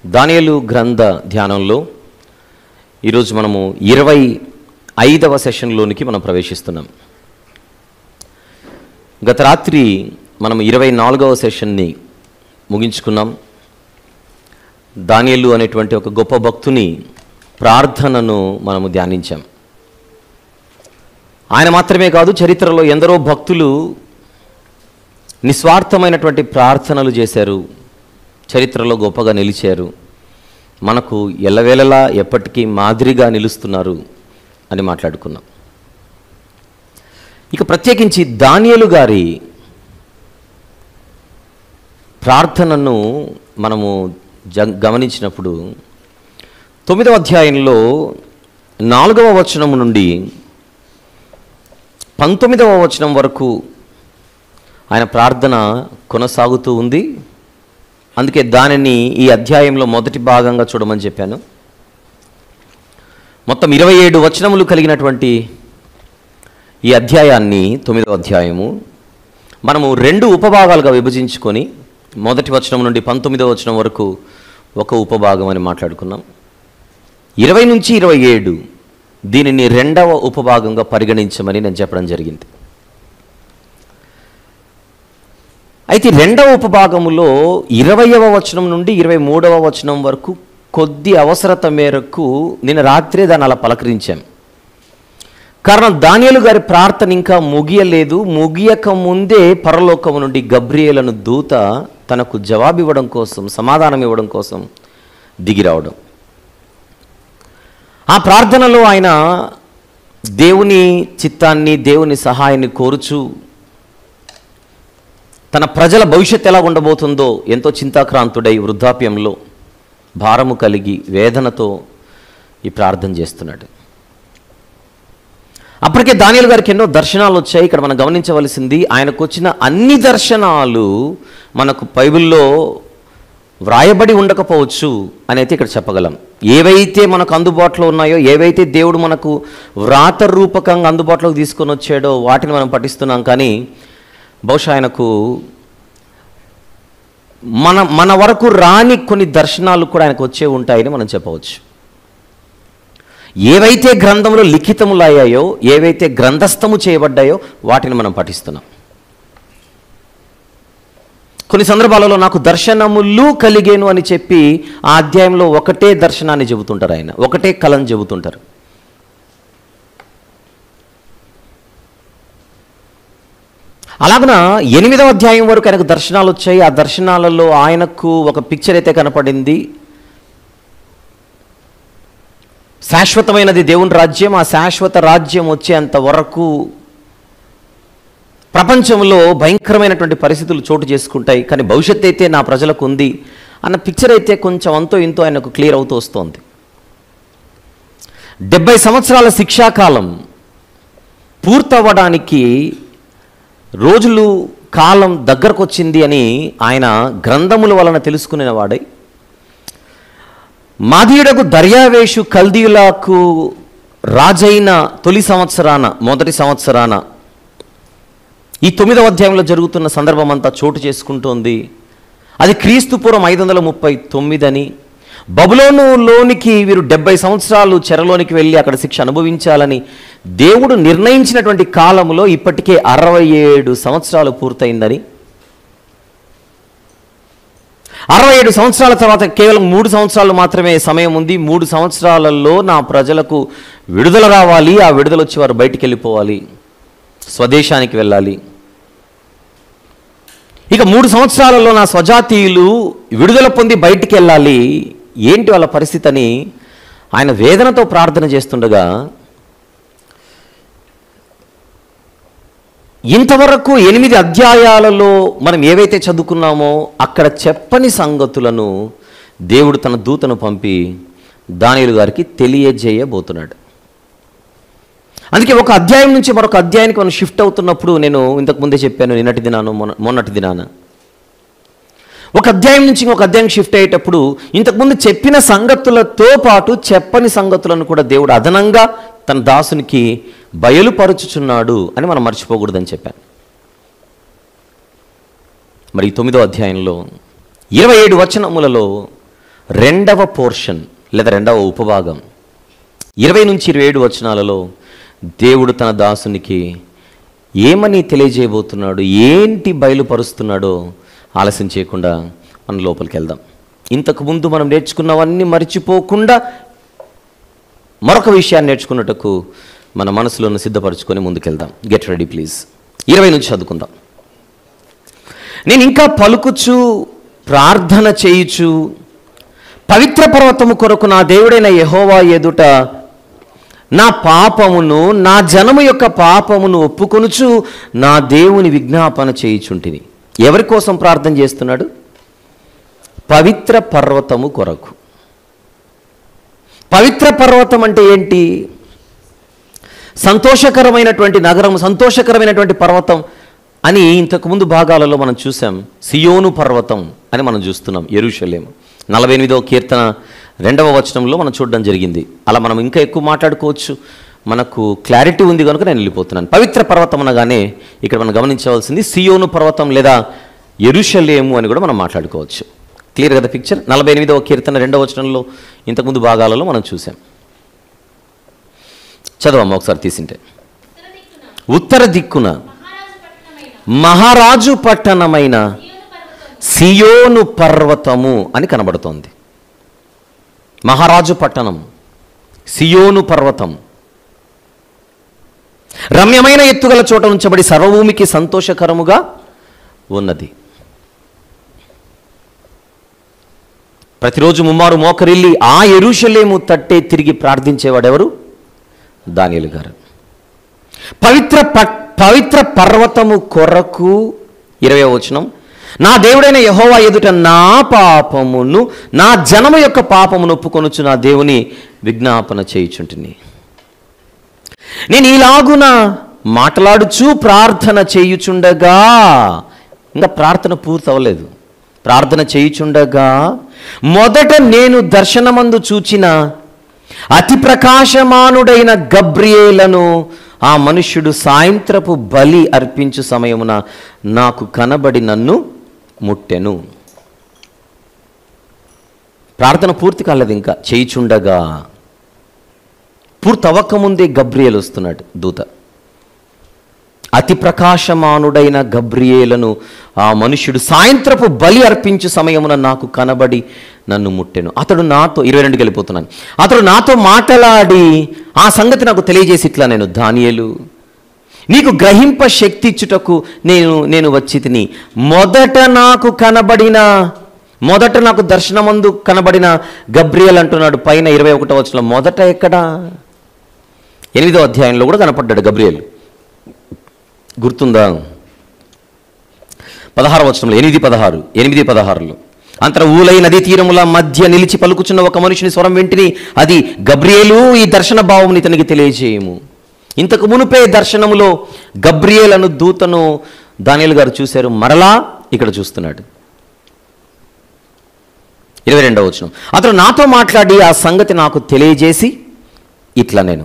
దానియలు గ్రంథ ధ్యానంలో ఈరోజు మనము ఇరవై ఐదవ సెషన్లోనికి మనం ప్రవేశిస్తున్నాం గత రాత్రి మనం ఇరవై నాలుగవ సెషన్ని ముగించుకున్నాం దానియలు అనేటువంటి ఒక గొప్ప భక్తుని ప్రార్థనను మనము ధ్యానించాం ఆయన మాత్రమే కాదు చరిత్రలో ఎందరో భక్తులు నిస్వార్థమైనటువంటి ప్రార్థనలు చేశారు చరిత్రలో గొప్పగా నిలిచారు మనకు ఎల్లవేళలా ఎప్పటికీ మాదిరిగా నిలుస్తున్నారు అని మాట్లాడుకున్నాం ఇక ప్రత్యేకించి దానియలు గారి ప్రార్థనను మనము జ గమనించినప్పుడు తొమ్మిదవ అధ్యాయంలో నాలుగవ వచనము నుండి పంతొమ్మిదవ వచనం వరకు ఆయన ప్రార్థన కొనసాగుతూ ఉంది అందుకే దానిని ఈ అధ్యాయంలో మొదటి భాగంగా చూడమని చెప్పాను మొత్తం ఇరవై ఏడు వచనములు కలిగినటువంటి ఈ అధ్యాయాన్ని తొమ్మిదవ అధ్యాయము మనము రెండు ఉపభాగాలుగా విభజించుకొని మొదటి వచనం నుండి పంతొమ్మిదవ వచనం వరకు ఒక ఉపభాగం అని మాట్లాడుకున్నాం ఇరవై నుంచి ఇరవై ఏడు దీనిని రెండవ ఉపభాగంగా పరిగణించమని నేను చెప్పడం జరిగింది అయితే రెండవ ఉపభాగములో ఇరవయవ వచనం నుండి ఇరవై మూడవ వచనం వరకు కొద్ది అవసరత మేరకు నిన్న రాత్రే దాన్ని అలా పలకరించాం కారణం దానియలు గారి ప్రార్థన ఇంకా ముగియలేదు ముగియక ముందే పరలోకము నుండి గబ్రియేలను దూత తనకు జవాబు ఇవ్వడం కోసం సమాధానం ఇవ్వడం కోసం దిగి రావడం ఆ ప్రార్థనలో ఆయన దేవుని చిత్తాన్ని దేవుని సహాయాన్ని కోరుచు తన ప్రజల భవిష్యత్తు ఎలా ఉండబోతుందో ఎంతో చింతాక్రాంతుడై వృద్ధాప్యంలో భారము కలిగి వేదనతో ఈ ప్రార్థన చేస్తున్నాడు అప్పటికే దానియలు గారికి ఎన్నో దర్శనాలు వచ్చాయి ఇక్కడ మనం గమనించవలసింది ఆయనకు వచ్చిన అన్ని దర్శనాలు మనకు బైబిల్లో వ్రాయబడి ఉండకపోవచ్చు అని అయితే ఇక్కడ చెప్పగలం ఏవైతే మనకు అందుబాటులో ఉన్నాయో ఏవైతే దేవుడు మనకు వ్రాత రూపకంగా అందుబాటులోకి తీసుకొని వచ్చాడో వాటిని మనం పఠిస్తున్నాం కానీ బహుశా ఆయనకు మన మన వరకు రాని కొన్ని దర్శనాలు కూడా ఆయనకు వచ్చే ఉంటాయని మనం చెప్పవచ్చు ఏవైతే గ్రంథంలో లిఖితములు అయ్యాయో ఏవైతే గ్రంథస్థము చేయబడ్డాయో వాటిని మనం పఠిస్తున్నాం కొన్ని సందర్భాలలో నాకు దర్శనములు కలిగేను అని చెప్పి ఆ అధ్యాయంలో ఒకటే దర్శనాన్ని చెబుతుంటారు ఆయన ఒకటే కళను చెబుతుంటారు అలాగన ఎనిమిదవ అధ్యాయం వరకు ఆయనకు దర్శనాలు వచ్చాయి ఆ దర్శనాలలో ఆయనకు ఒక పిక్చర్ అయితే కనపడింది శాశ్వతమైనది దేవుని రాజ్యం ఆ శాశ్వత రాజ్యం వచ్చేంత వరకు ప్రపంచంలో భయంకరమైనటువంటి పరిస్థితులు చోటు చేసుకుంటాయి కానీ భవిష్యత్తు అయితే నా ప్రజలకు ఉంది అన్న పిక్చర్ అయితే కొంచెం అంతో ఇంతో ఆయనకు క్లియర్ అవుతూ వస్తోంది డెబ్బై సంవత్సరాల శిక్షాకాలం పూర్తవ్వడానికి రోజులు కాలం దగ్గరకు వచ్చింది అని ఆయన గ్రంథముల వలన తెలుసుకునేవాడై మాదీయుడకు దర్యావేషు కల్దీయులకు రాజైన తొలి సంవత్సరాన మొదటి సంవత్సరాన ఈ తొమ్మిదవ అధ్యాయంలో జరుగుతున్న సందర్భం అంతా చోటు చేసుకుంటోంది అది క్రీస్తు పూర్వం ఐదు వందల ముప్పై తొమ్మిదని బబులోనులోనికి వీరు డెబ్బై సంవత్సరాలు చెరలోనికి వెళ్ళి అక్కడ శిక్ష అనుభవించాలని దేవుడు నిర్ణయించినటువంటి కాలంలో ఇప్పటికే అరవై ఏడు సంవత్సరాలు పూర్తయిందని అరవై ఏడు సంవత్సరాల తర్వాత కేవలం మూడు సంవత్సరాలు మాత్రమే సమయం ఉంది మూడు సంవత్సరాలలో నా ప్రజలకు విడుదల రావాలి ఆ విడుదల వచ్చి వారు బయటికి వెళ్ళిపోవాలి స్వదేశానికి వెళ్ళాలి ఇక మూడు సంవత్సరాలలో నా స్వజాతీయులు విడుదల పొంది బయటికి వెళ్ళాలి ఏంటి వాళ్ళ పరిస్థితి అని ఆయన వేదనతో ప్రార్థన చేస్తుండగా ఇంతవరకు ఎనిమిది అధ్యాయాలలో మనం ఏవైతే చదువుకున్నామో అక్కడ చెప్పని సంగతులను దేవుడు తన దూతను పంపి దానియులు గారికి తెలియజేయబోతున్నాడు అందుకే ఒక అధ్యాయం నుంచి మరొక అధ్యాయానికి మనం షిఫ్ట్ అవుతున్నప్పుడు నేను ఇంతకు ముందే చెప్పాను నిన్నటి దినాను మొన్న మొన్నటి దినాన ఒక అధ్యాయం నుంచి ఇంకొక అధ్యాయం షిఫ్ట్ అయ్యేటప్పుడు ఇంతకుముందు చెప్పిన సంగతులతో పాటు చెప్పని సంగతులను కూడా దేవుడు అదనంగా తన దాసునికి బయలుపరుచుచున్నాడు అని మనం మర్చిపోకూడదని చెప్పాను మరి ఈ తొమ్మిదో అధ్యాయంలో ఇరవై ఏడు వచనములలో రెండవ పోర్షన్ లేదా రెండవ ఉపభాగం ఇరవై నుంచి ఇరవై ఏడు వచనాలలో దేవుడు తన దాసునికి ఏమని తెలియజేయబోతున్నాడు ఏంటి బయలుపరుస్తున్నాడో ఆలస్యం చేయకుండా మనం లోపలికి వెళ్దాం ఇంతకు ముందు మనం నేర్చుకున్నవన్నీ మర్చిపోకుండా మరొక విషయాన్ని నేర్చుకున్నట్టుకు మన మనసులను సిద్ధపరచుకొని ముందుకెళ్దాం గెట్ రెడీ ప్లీజ్ ఇరవై నుంచి చదువుకుందాం నేను ఇంకా పలుకుచు ప్రార్థన చేయుచు పవిత్ర పర్వతము కొరకు నా దేవుడైన యెహోవా ఎదుట నా పాపమును నా జనము యొక్క పాపమును ఒప్పుకొనుచు నా దేవుని విజ్ఞాపన చేయుచుంటిని ఎవరి కోసం ప్రార్థన చేస్తున్నాడు పవిత్ర పర్వతము కొరకు పవిత్ర పర్వతం అంటే ఏంటి సంతోషకరమైనటువంటి నగరం సంతోషకరమైనటువంటి పర్వతం అని ఇంతకుముందు భాగాలలో మనం చూసాం సియోను పర్వతం అని మనం చూస్తున్నాం ఎరుషలేం నలభై ఎనిమిదవ కీర్తన రెండవ వచనంలో మనం చూడడం జరిగింది అలా మనం ఇంకా ఎక్కువ మాట్లాడుకోవచ్చు మనకు క్లారిటీ ఉంది కనుక నేను వెళ్ళిపోతున్నాను పవిత్ర పర్వతం అనగానే ఇక్కడ మనం గమనించవలసింది సియోను పర్వతం లేదా ఎరుషలేము అని కూడా మనం మాట్లాడుకోవచ్చు క్లియర్ కదా పిక్చర్ నలభై ఎనిమిదవ కీర్తన రెండవ వచనంలో ఇంతకుముందు భాగాలలో మనం చూసాం చదవమ్మ ఒకసారి తీసింటే ఉత్తర దిక్కున మహారాజు పట్టణమైన సియోను పర్వతము అని కనబడుతోంది మహారాజు పట్టణం సియోను పర్వతం రమ్యమైన ఎత్తుగల చోట ఉంచబడి సర్వభూమికి సంతోషకరముగా ఉన్నది ప్రతిరోజు ముమ్మారు మోకరిల్లి ఆ ఎరుషలేము తట్టే తిరిగి ప్రార్థించేవాడెవరు దానియలు గారు పవిత్ర ప- పవిత్ర పర్వతము కొరకు ఇరవై వచనం నా దేవుడైన యహోవా ఎదుట నా పాపమును నా జనము యొక్క పాపమును ఒప్పుకొనుచు నా దేవుని విజ్ఞాపన చేయుచుంటుని నేను ఇలాగున మాట్లాడుచు ప్రార్థన చేయుచుండగా ఇంకా ప్రార్థన పూర్తి అవ్వలేదు ప్రార్థన చేయుచుండగా మొదట నేను దర్శనమందు చూచిన అతి ప్రకాశమానుడైన గబ్రియేలను ఆ మనుష్యుడు సాయంత్రపు బలి అర్పించు సమయమున నాకు కనబడి నన్ను ముట్టెను ప్రార్థన పూర్తి కాలేదు ఇంకా చేయిచుండగా పూర్తి అవ్వకముందే గబ్రియేలు వస్తున్నాడు దూత అతి ప్రకాశమానుడైన గబ్రియేలను ఆ మనుష్యుడు సాయంత్రపు బలి అర్పించు సమయమున నాకు కనబడి నన్ను ముట్టెను అతడు నాతో ఇరవై రెండుకి వెళ్ళిపోతున్నాను అతడు నాతో మాట్లాడి ఆ సంగతి నాకు తెలియజేసి ఇట్లా నేను దానియలు నీకు గ్రహింప శక్తి ఇచ్చుటకు నేను నేను వచ్చి తిని మొదట నాకు కనబడిన మొదట నాకు దర్శనమందు కనబడిన గబ్రియల్ అంటున్నాడు పైన ఇరవై ఒకటో వచ్చిన మొదట ఎక్కడా ఎనిమిదో అధ్యాయంలో కూడా కనపడ్డాడు గబ్రియల్ గుర్తుందా పదహారు వచనంలో ఎనిమిది పదహారు ఎనిమిది పదహారులో అంతర ఊలై నదీ తీరముల మధ్య నిలిచి పలుకుచున్న ఒక మనుషుని స్వరం వెంటిని అది గబ్రియేలు ఈ దర్శన భావముని ఇతనికి తెలియజేయము ఇంతకు మునుపే దర్శనములో గబ్రియేల్ అను దూతను దానియలు గారు చూశారు మరలా ఇక్కడ చూస్తున్నాడు ఇరవై రెండవ వచనం అతను నాతో మాట్లాడి ఆ సంగతి నాకు తెలియజేసి ఇట్లా నేను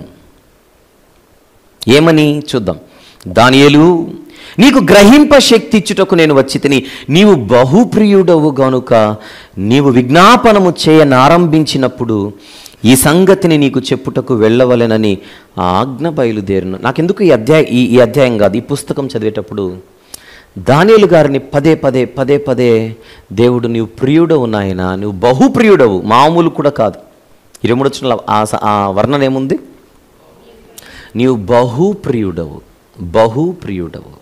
ఏమని చూద్దాం దానియేలు నీకు గ్రహింప శక్తి ఇచ్చుటకు నేను వచ్చి తిని నీవు బహుప్రియుడవు గనుక నీవు విజ్ఞాపనము చేయనారంభించినప్పుడు ఈ సంగతిని నీకు చెప్పుటకు వెళ్ళవలెనని ఆ ఆజ్ఞ బయలుదేరును నాకెందుకు ఈ అధ్యాయ ఈ ఈ అధ్యాయం కాదు ఈ పుస్తకం చదివేటప్పుడు దానియేలు గారిని పదే పదే పదే పదే దేవుడు నీవు ప్రియుడవు నాయన నువ్వు బహుప్రియుడవు మామూలు కూడా కాదు ఇరవై మూడు వచ్చిన ఆ స- ఆ వర్ణన ఏముంది నీవు బహుప్రియుడవు బహుప్రియుడవు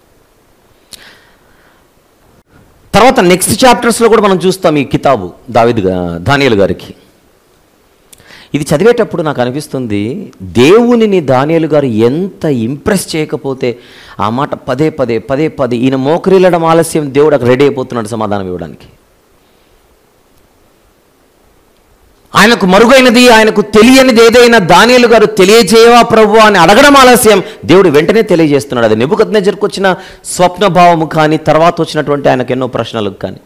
తర్వాత నెక్స్ట్ చాప్టర్స్లో కూడా మనం చూస్తాం ఈ కితాబు దావిద్ దానియలు గారికి ఇది చదివేటప్పుడు నాకు అనిపిస్తుంది దేవునిని దానియలు గారు ఎంత ఇంప్రెస్ చేయకపోతే ఆ మాట పదే పదే పదే పదే ఈయన మోకరిల్లడం ఆలస్యం దేవుడు అక్కడ రెడీ అయిపోతున్నాడు సమాధానం ఇవ్వడానికి ఆయనకు మరుగైనది ఆయనకు తెలియనిది ఏదైనా దానియలు గారు తెలియజేయవా ప్రభు అని అడగడం ఆలస్యం దేవుడు వెంటనే తెలియజేస్తున్నాడు అది నెబుకత్నే వచ్చిన స్వప్న భావము కానీ తర్వాత వచ్చినటువంటి ఆయనకు ఎన్నో ప్రశ్నలకు కానీ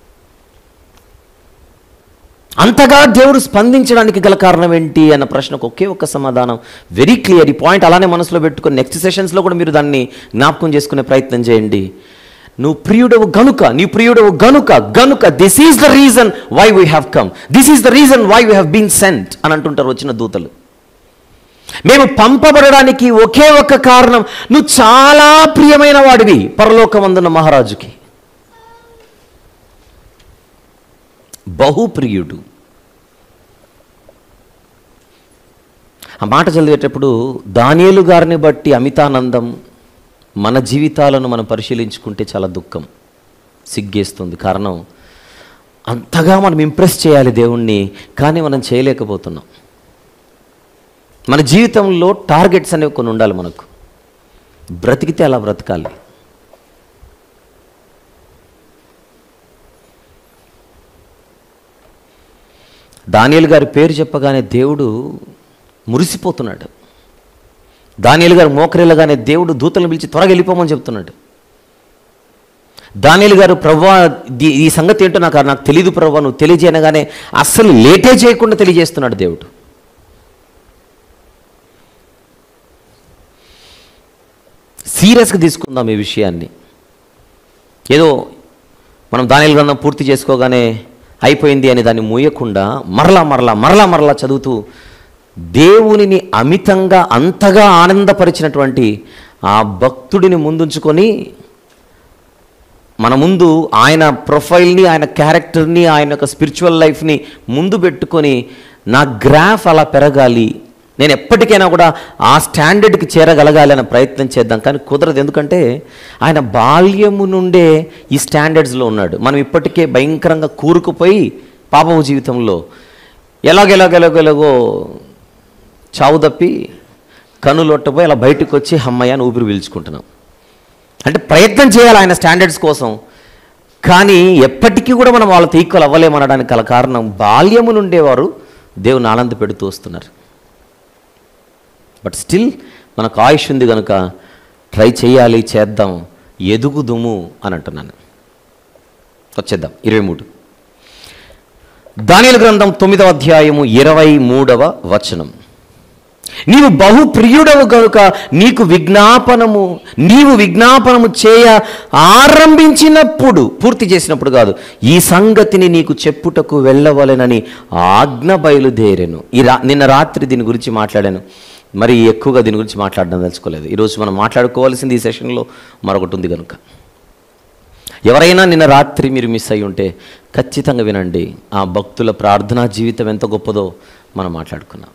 అంతగా దేవుడు స్పందించడానికి గల కారణం ఏంటి అన్న ప్రశ్నకు ఒకే ఒక్క సమాధానం వెరీ క్లియర్ ఈ పాయింట్ అలానే మనసులో పెట్టుకొని నెక్స్ట్ సెషన్స్లో కూడా మీరు దాన్ని జ్ఞాపకం చేసుకునే ప్రయత్నం చేయండి నువ్వు ప్రియుడవు గనుక నీ ప్రియుడవు గనుక గనుక this is the reason why we have come this is the reason why we have been sent అని అంటుంటారు వచ్చిన దూతలు మేము పంపబడడానికి ఒకే ఒక్క కారణం నువ్వు చాలా ప్రియమైన వాడివి పరలోకమందున్న మహారాజుకి బహుప్రియుడు ఆ మాట చదివేటప్పుడు దానియేలు గారిని బట్టి అమితానందం మన జీవితాలను మనం పరిశీలించుకుంటే చాలా దుఃఖం సిగ్గేస్తుంది కారణం అంతగా మనం ఇంప్రెస్ చేయాలి దేవుణ్ణి కానీ మనం చేయలేకపోతున్నాం మన జీవితంలో టార్గెట్స్ అనేవి కొన్ని ఉండాలి మనకు బ్రతికితే అలా బ్రతకాలి దానియలు గారి పేరు చెప్పగానే దేవుడు మురిసిపోతున్నాడు దానియలు గారు మోకరిల్లగానే దేవుడు దూతలను పిలిచి త్వరగా వెళ్ళిపోమని చెప్తున్నాడు దానియలు గారు ప్రవ్వా ది- ఈ సంగతి ఏంటో నాకు నాకు తెలియదు ప్రవ్వా నువ్వు తెలియజేయనగానే అస్సలు లేటే చేయకుండా తెలియజేస్తున్నాడు దేవుడు సీరియస్గా తీసుకుందాం ఈ విషయాన్ని ఏదో మనం దానిల గ్రంథం పూర్తి చేసుకోగానే అయిపోయింది అని దాన్ని మూయకుండా మరలా మరలా మరలా మరలా చదువుతూ దేవునిని అమితంగా అంతగా ఆనందపరిచినటువంటి ఆ భక్తుడిని ముందుంచుకొని మన ముందు ఆయన ప్రొఫైల్ని ఆయన క్యారెక్టర్ని ఆయన యొక్క స్పిరిచువల్ లైఫ్ని ముందు పెట్టుకొని నా గ్రాఫ్ అలా పెరగాలి నేను ఎప్పటికైనా కూడా ఆ స్టాండర్డ్కి చేరగలగాలి అనే ప్రయత్నం చేద్దాం కానీ కుదరదు ఎందుకంటే ఆయన బాల్యము నుండే ఈ స్టాండర్డ్స్లో ఉన్నాడు మనం ఇప్పటికే భయంకరంగా కూరుకుపోయి పాపము జీవితంలో ఎలాగెలాగెలాగెలాగో చావు తప్పి కనులొట్టపోయి అలా బయటకు వచ్చి అమ్మయ్య అని ఊపిరి పీల్చుకుంటున్నాం అంటే ప్రయత్నం చేయాలి ఆయన స్టాండర్డ్స్ కోసం కానీ ఎప్పటికీ కూడా మనం వాళ్ళతో ఈక్వల్ అవ్వలేమనడానికి గల కారణం బాల్యము నుండే వారు దేవుని ఆనంద పెడుతూ వస్తున్నారు బట్ స్టిల్ మనకు ఆయుష్ ఉంది కనుక ట్రై చేయాలి చేద్దాం ఎదుగుదుము అని అంటున్నాను వచ్చేద్దాం ఇరవై మూడు దానిల గ్రంథం తొమ్మిదవ అధ్యాయము ఇరవై మూడవ వచనం నీవు బహు ప్రియుడవు గనుక నీకు విజ్ఞాపనము నీవు విజ్ఞాపనము చేయ ఆరంభించినప్పుడు పూర్తి చేసినప్పుడు కాదు ఈ సంగతిని నీకు చెప్పుటకు వెళ్ళవలెనని ఆజ్ఞ బయలుదేరాను ఈ రా నిన్న రాత్రి దీని గురించి మాట్లాడాను మరి ఎక్కువగా దీని గురించి మాట్లాడడం తెలుసుకోలేదు ఈరోజు మనం మాట్లాడుకోవాల్సింది ఈ సెషన్లో మరొకటి ఉంది కనుక ఎవరైనా నిన్న రాత్రి మీరు మిస్ అయి ఉంటే ఖచ్చితంగా వినండి ఆ భక్తుల ప్రార్థనా జీవితం ఎంత గొప్పదో మనం మాట్లాడుకున్నాం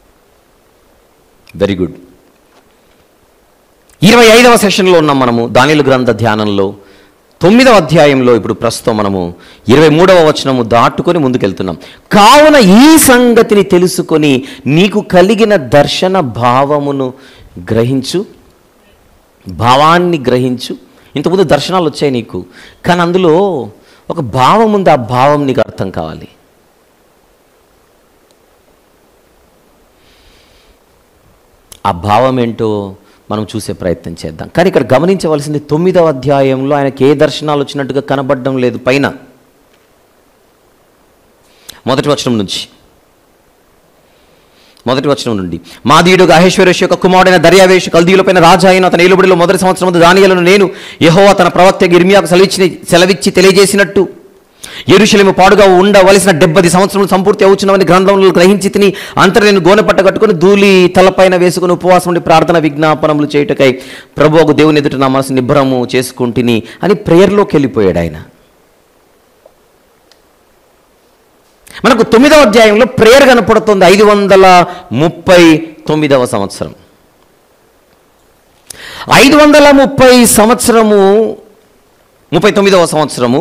వెరీ గుడ్ ఇరవై ఐదవ సెషన్లో ఉన్నాం మనము దానిల గ్రంథ ధ్యానంలో తొమ్మిదవ అధ్యాయంలో ఇప్పుడు ప్రస్తుతం మనము ఇరవై మూడవ వచనము దాటుకొని ముందుకెళ్తున్నాం కావున ఈ సంగతిని తెలుసుకొని నీకు కలిగిన దర్శన భావమును గ్రహించు భావాన్ని గ్రహించు ఇంతకుముందు దర్శనాలు వచ్చాయి నీకు కానీ అందులో ఒక భావం ఉంది ఆ భావం నీకు అర్థం కావాలి ఆ భావం ఏంటో మనం చూసే ప్రయత్నం చేద్దాం కానీ ఇక్కడ గమనించవలసింది తొమ్మిదవ అధ్యాయంలో ఆయనకి ఏ దర్శనాలు వచ్చినట్టుగా కనబడడం లేదు పైన మొదటి వచనం నుంచి మొదటి వచనం నుండి మాదీయుడు అహేశ్వరేష్ యొక్క కుమారుడైన దర్యావేష్ కల్దీయులపైన రాజా అయిన అతని ఏలుబడిలో మొదటి సంవత్సరం దానియలను నేను యహో తన ప్రవక్త ఇర్మియాకు సెలవిచ్చి సెలవిచ్చి తెలియజేసినట్టు ఎరుషలేము పాడుగా ఉండవలసిన డెబ్బది సంవత్సరములు సంపూర్తి అవుచున్నవని గ్రంథంలో గ్రహించి తిని అంతటి నేను గోనెపట్ట కట్టుకుని ధూళి తలపైన వేసుకుని ఉపవాసం ఉండి ప్రార్థన విజ్ఞాపనములు చేయుటకై ప్రభువుకు దేవుని ఎదుట నా మనసు నిబ్బరము చేసుకుంటుని అని ప్రేయర్లోకి వెళ్ళిపోయాడు ఆయన మనకు తొమ్మిదవ అధ్యాయంలో ప్రేయర్ కనపడుతుంది ఐదు వందల ముప్పై తొమ్మిదవ సంవత్సరం ఐదు వందల ముప్పై సంవత్సరము ముప్పై తొమ్మిదవ సంవత్సరము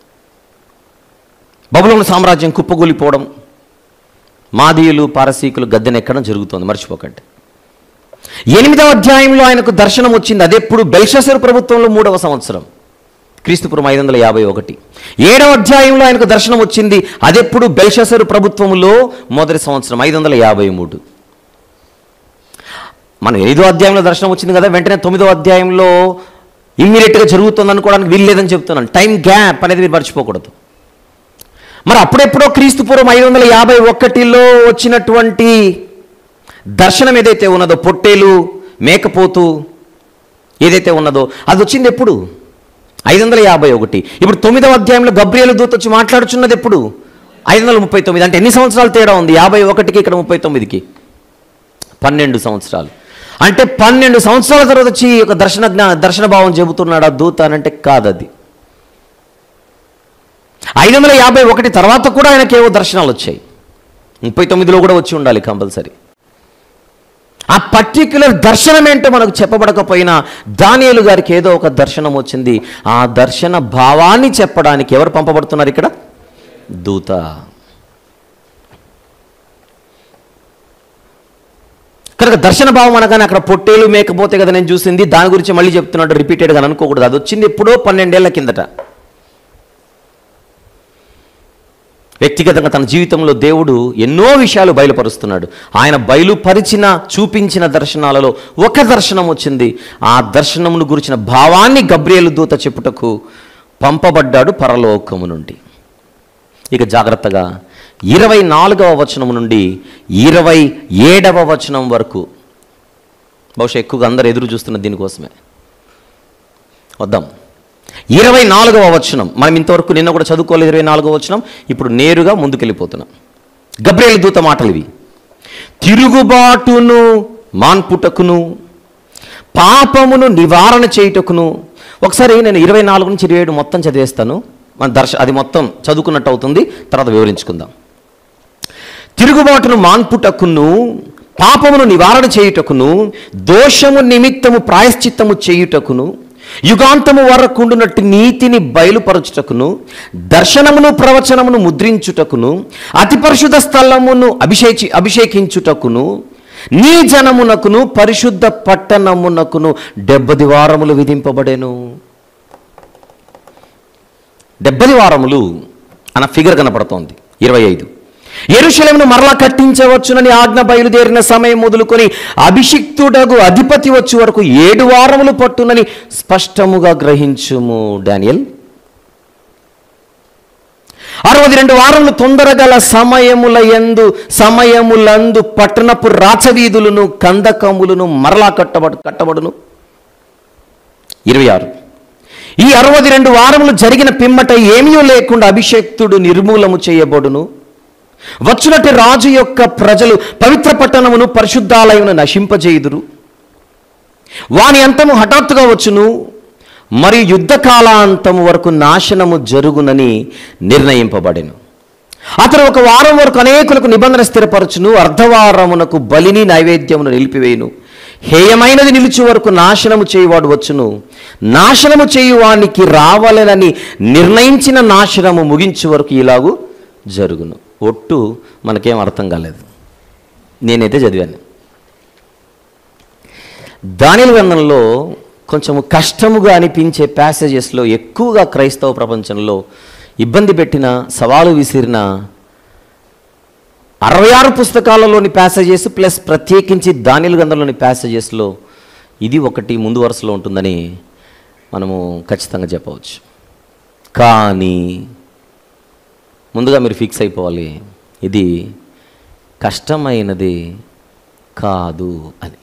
బబులోని సామ్రాజ్యం కుప్పగూలిపోవడం మాదీయులు పారసీకులు గద్దెనెక్కడం జరుగుతోంది మర్చిపోకండి ఎనిమిదవ అధ్యాయంలో ఆయనకు దర్శనం వచ్చింది అదెప్పుడు బెల్షసర్ ప్రభుత్వంలో మూడవ సంవత్సరం క్రీస్తుపురం ఐదు వందల యాభై ఒకటి ఏడవ అధ్యాయంలో ఆయనకు దర్శనం వచ్చింది అదెప్పుడు బెల్షసరు ప్రభుత్వంలో మొదటి సంవత్సరం ఐదు వందల యాభై మూడు మనం ఐదో అధ్యాయంలో దర్శనం వచ్చింది కదా వెంటనే తొమ్మిదో అధ్యాయంలో ఇమ్మీడియట్గా జరుగుతుంది అనుకోవడానికి వీల్లేదని చెప్తున్నాను టైం గ్యాప్ అనేది మీరు మర్చిపోకూడదు మరి అప్పుడెప్పుడో క్రీస్తు పూర్వం ఐదు వందల యాభై ఒకటిలో వచ్చినటువంటి దర్శనం ఏదైతే ఉన్నదో పొట్టేలు మేకపోతు ఏదైతే ఉన్నదో అది వచ్చింది ఎప్పుడు ఐదు వందల యాభై ఒకటి ఇప్పుడు తొమ్మిదవ అధ్యాయంలో గబ్రియలు దూత వచ్చి మాట్లాడుచున్నది ఎప్పుడు ఐదు వందల ముప్పై తొమ్మిది అంటే ఎన్ని సంవత్సరాలు తేడా ఉంది యాభై ఒకటికి ఇక్కడ ముప్పై తొమ్మిదికి పన్నెండు సంవత్సరాలు అంటే పన్నెండు సంవత్సరాల తర్వాత వచ్చి ఒక దర్శన జ్ఞా దర్శన భావం చెబుతున్నాడు ఆ దూత అని అంటే కాదది ఐదు వందల యాభై ఒకటి తర్వాత కూడా ఆయనకి ఏవో దర్శనాలు వచ్చాయి ముప్పై తొమ్మిదిలో కూడా వచ్చి ఉండాలి కంపల్సరీ ఆ పర్టిక్యులర్ దర్శనం ఏంటో మనకు చెప్పబడకపోయినా దానియేలు గారికి ఏదో ఒక దర్శనం వచ్చింది ఆ దర్శన భావాన్ని చెప్పడానికి ఎవరు పంపబడుతున్నారు ఇక్కడ దూత కనుక దర్శన భావం అనగానే అక్కడ పొట్టేలు మేకపోతే కదా నేను చూసింది దాని గురించి మళ్ళీ చెప్తున్నాడు రిపీటెడ్గా అనుకోకూడదు అది వచ్చింది ఎప్పుడో పన్నెండేళ్ల కిందట వ్యక్తిగతంగా తన జీవితంలో దేవుడు ఎన్నో విషయాలు బయలుపరుస్తున్నాడు ఆయన బయలుపరిచిన చూపించిన దర్శనాలలో ఒక దర్శనం వచ్చింది ఆ దర్శనమును గురించిన భావాన్ని గబ్రియలు దూత చెప్పుటకు పంపబడ్డాడు పరలోకము నుండి ఇక జాగ్రత్తగా ఇరవై నాలుగవ వచనం నుండి ఇరవై ఏడవ వచనం వరకు బహుశా ఎక్కువగా అందరు ఎదురు చూస్తున్న దీనికోసమే వద్దాం ఇరవై నాలుగవ వచనం మనం ఇంతవరకు నిన్న కూడా చదువుకోలేదు ఇరవై నాలుగవ వచనం ఇప్పుడు నేరుగా ముందుకెళ్ళిపోతున్నాం గబ్రేలు దూత మాటలు ఇవి తిరుగుబాటును మాన్పుటకును పాపమును నివారణ చేయుటకును ఒకసారి నేను ఇరవై నాలుగు నుంచి ఇరవై ఏడు మొత్తం చదివేస్తాను మన దర్శ అది మొత్తం చదువుకున్నట్టు అవుతుంది తర్వాత వివరించుకుందాం తిరుగుబాటును మాన్పుటకును పాపమును నివారణ చేయుటకును దోషము నిమిత్తము ప్రాయశ్చిత్తము చేయుటకును యుగాంతము వరకుండునట్టు నీతిని బయలుపరచుటకును దర్శనమును ప్రవచనమును ముద్రించుటకును అతి పరిశుద్ధ స్థలమును అభిషేచి అభిషేకించుటకును నీ జనమునకును పరిశుద్ధ పట్టణమునకును డెబ్బది వారములు విధింపబడెను డెబ్బది వారములు అన్న ఫిగర్ కనపడుతోంది ఇరవై ఐదు ఎరుశలేమును మరలా కట్టించవచ్చునని ఆజ్ఞ బయలుదేరిన సమయం మొదలుకొని అభిషిక్తుడగు అధిపతి వచ్చే వరకు ఏడు వారములు పట్టునని స్పష్టముగా గ్రహించుము డానియల్ అరవై రెండు వారములు తొందరగల సమయముల యందు సమయములందు పట్టణపు రాచవీధులను కందకములను మరలా కట్టబడు కట్టబడును ఇరవై ఆరు ఈ అరవై రెండు వారములు జరిగిన పిమ్మట ఏమీ లేకుండా అభిషేక్తుడు నిర్మూలము చేయబడును వచ్చునట్టు రాజు యొక్క ప్రజలు పవిత్ర పట్టణమును పరిశుద్ధాలయమును నశింపజేయుదురు వాని అంతము హఠాత్తుగా వచ్చును మరియు యుద్ధకాలాంతము వరకు నాశనము జరుగునని నిర్ణయింపబడెను అతను ఒక వారం వరకు అనేకులకు నిబంధన స్థిరపరచును అర్ధవారమునకు బలిని నైవేద్యమును నిలిపివేయును హేయమైనది నిలిచి వరకు నాశనము చేయువాడు వచ్చును నాశనము చేయువానికి రావాలనని నిర్ణయించిన నాశనము ముగించే వరకు ఇలాగూ జరుగును ఒట్టు మనకేం అర్థం కాలేదు నేనైతే చదివాను దానిల గ్రంథంలో కొంచెము కష్టముగా అనిపించే ప్యాసేజెస్లో ఎక్కువగా క్రైస్తవ ప్రపంచంలో ఇబ్బంది పెట్టిన సవాలు విసిరిన అరవై ఆరు పుస్తకాలలోని ప్యాసేజెస్ ప్లస్ ప్రత్యేకించి దానిల గ్రంథంలోని ప్యాసేజెస్లో ఇది ఒకటి ముందు వరుసలో ఉంటుందని మనము ఖచ్చితంగా చెప్పవచ్చు కానీ ముందుగా మీరు ఫిక్స్ అయిపోవాలి ఇది కష్టమైనది కాదు అని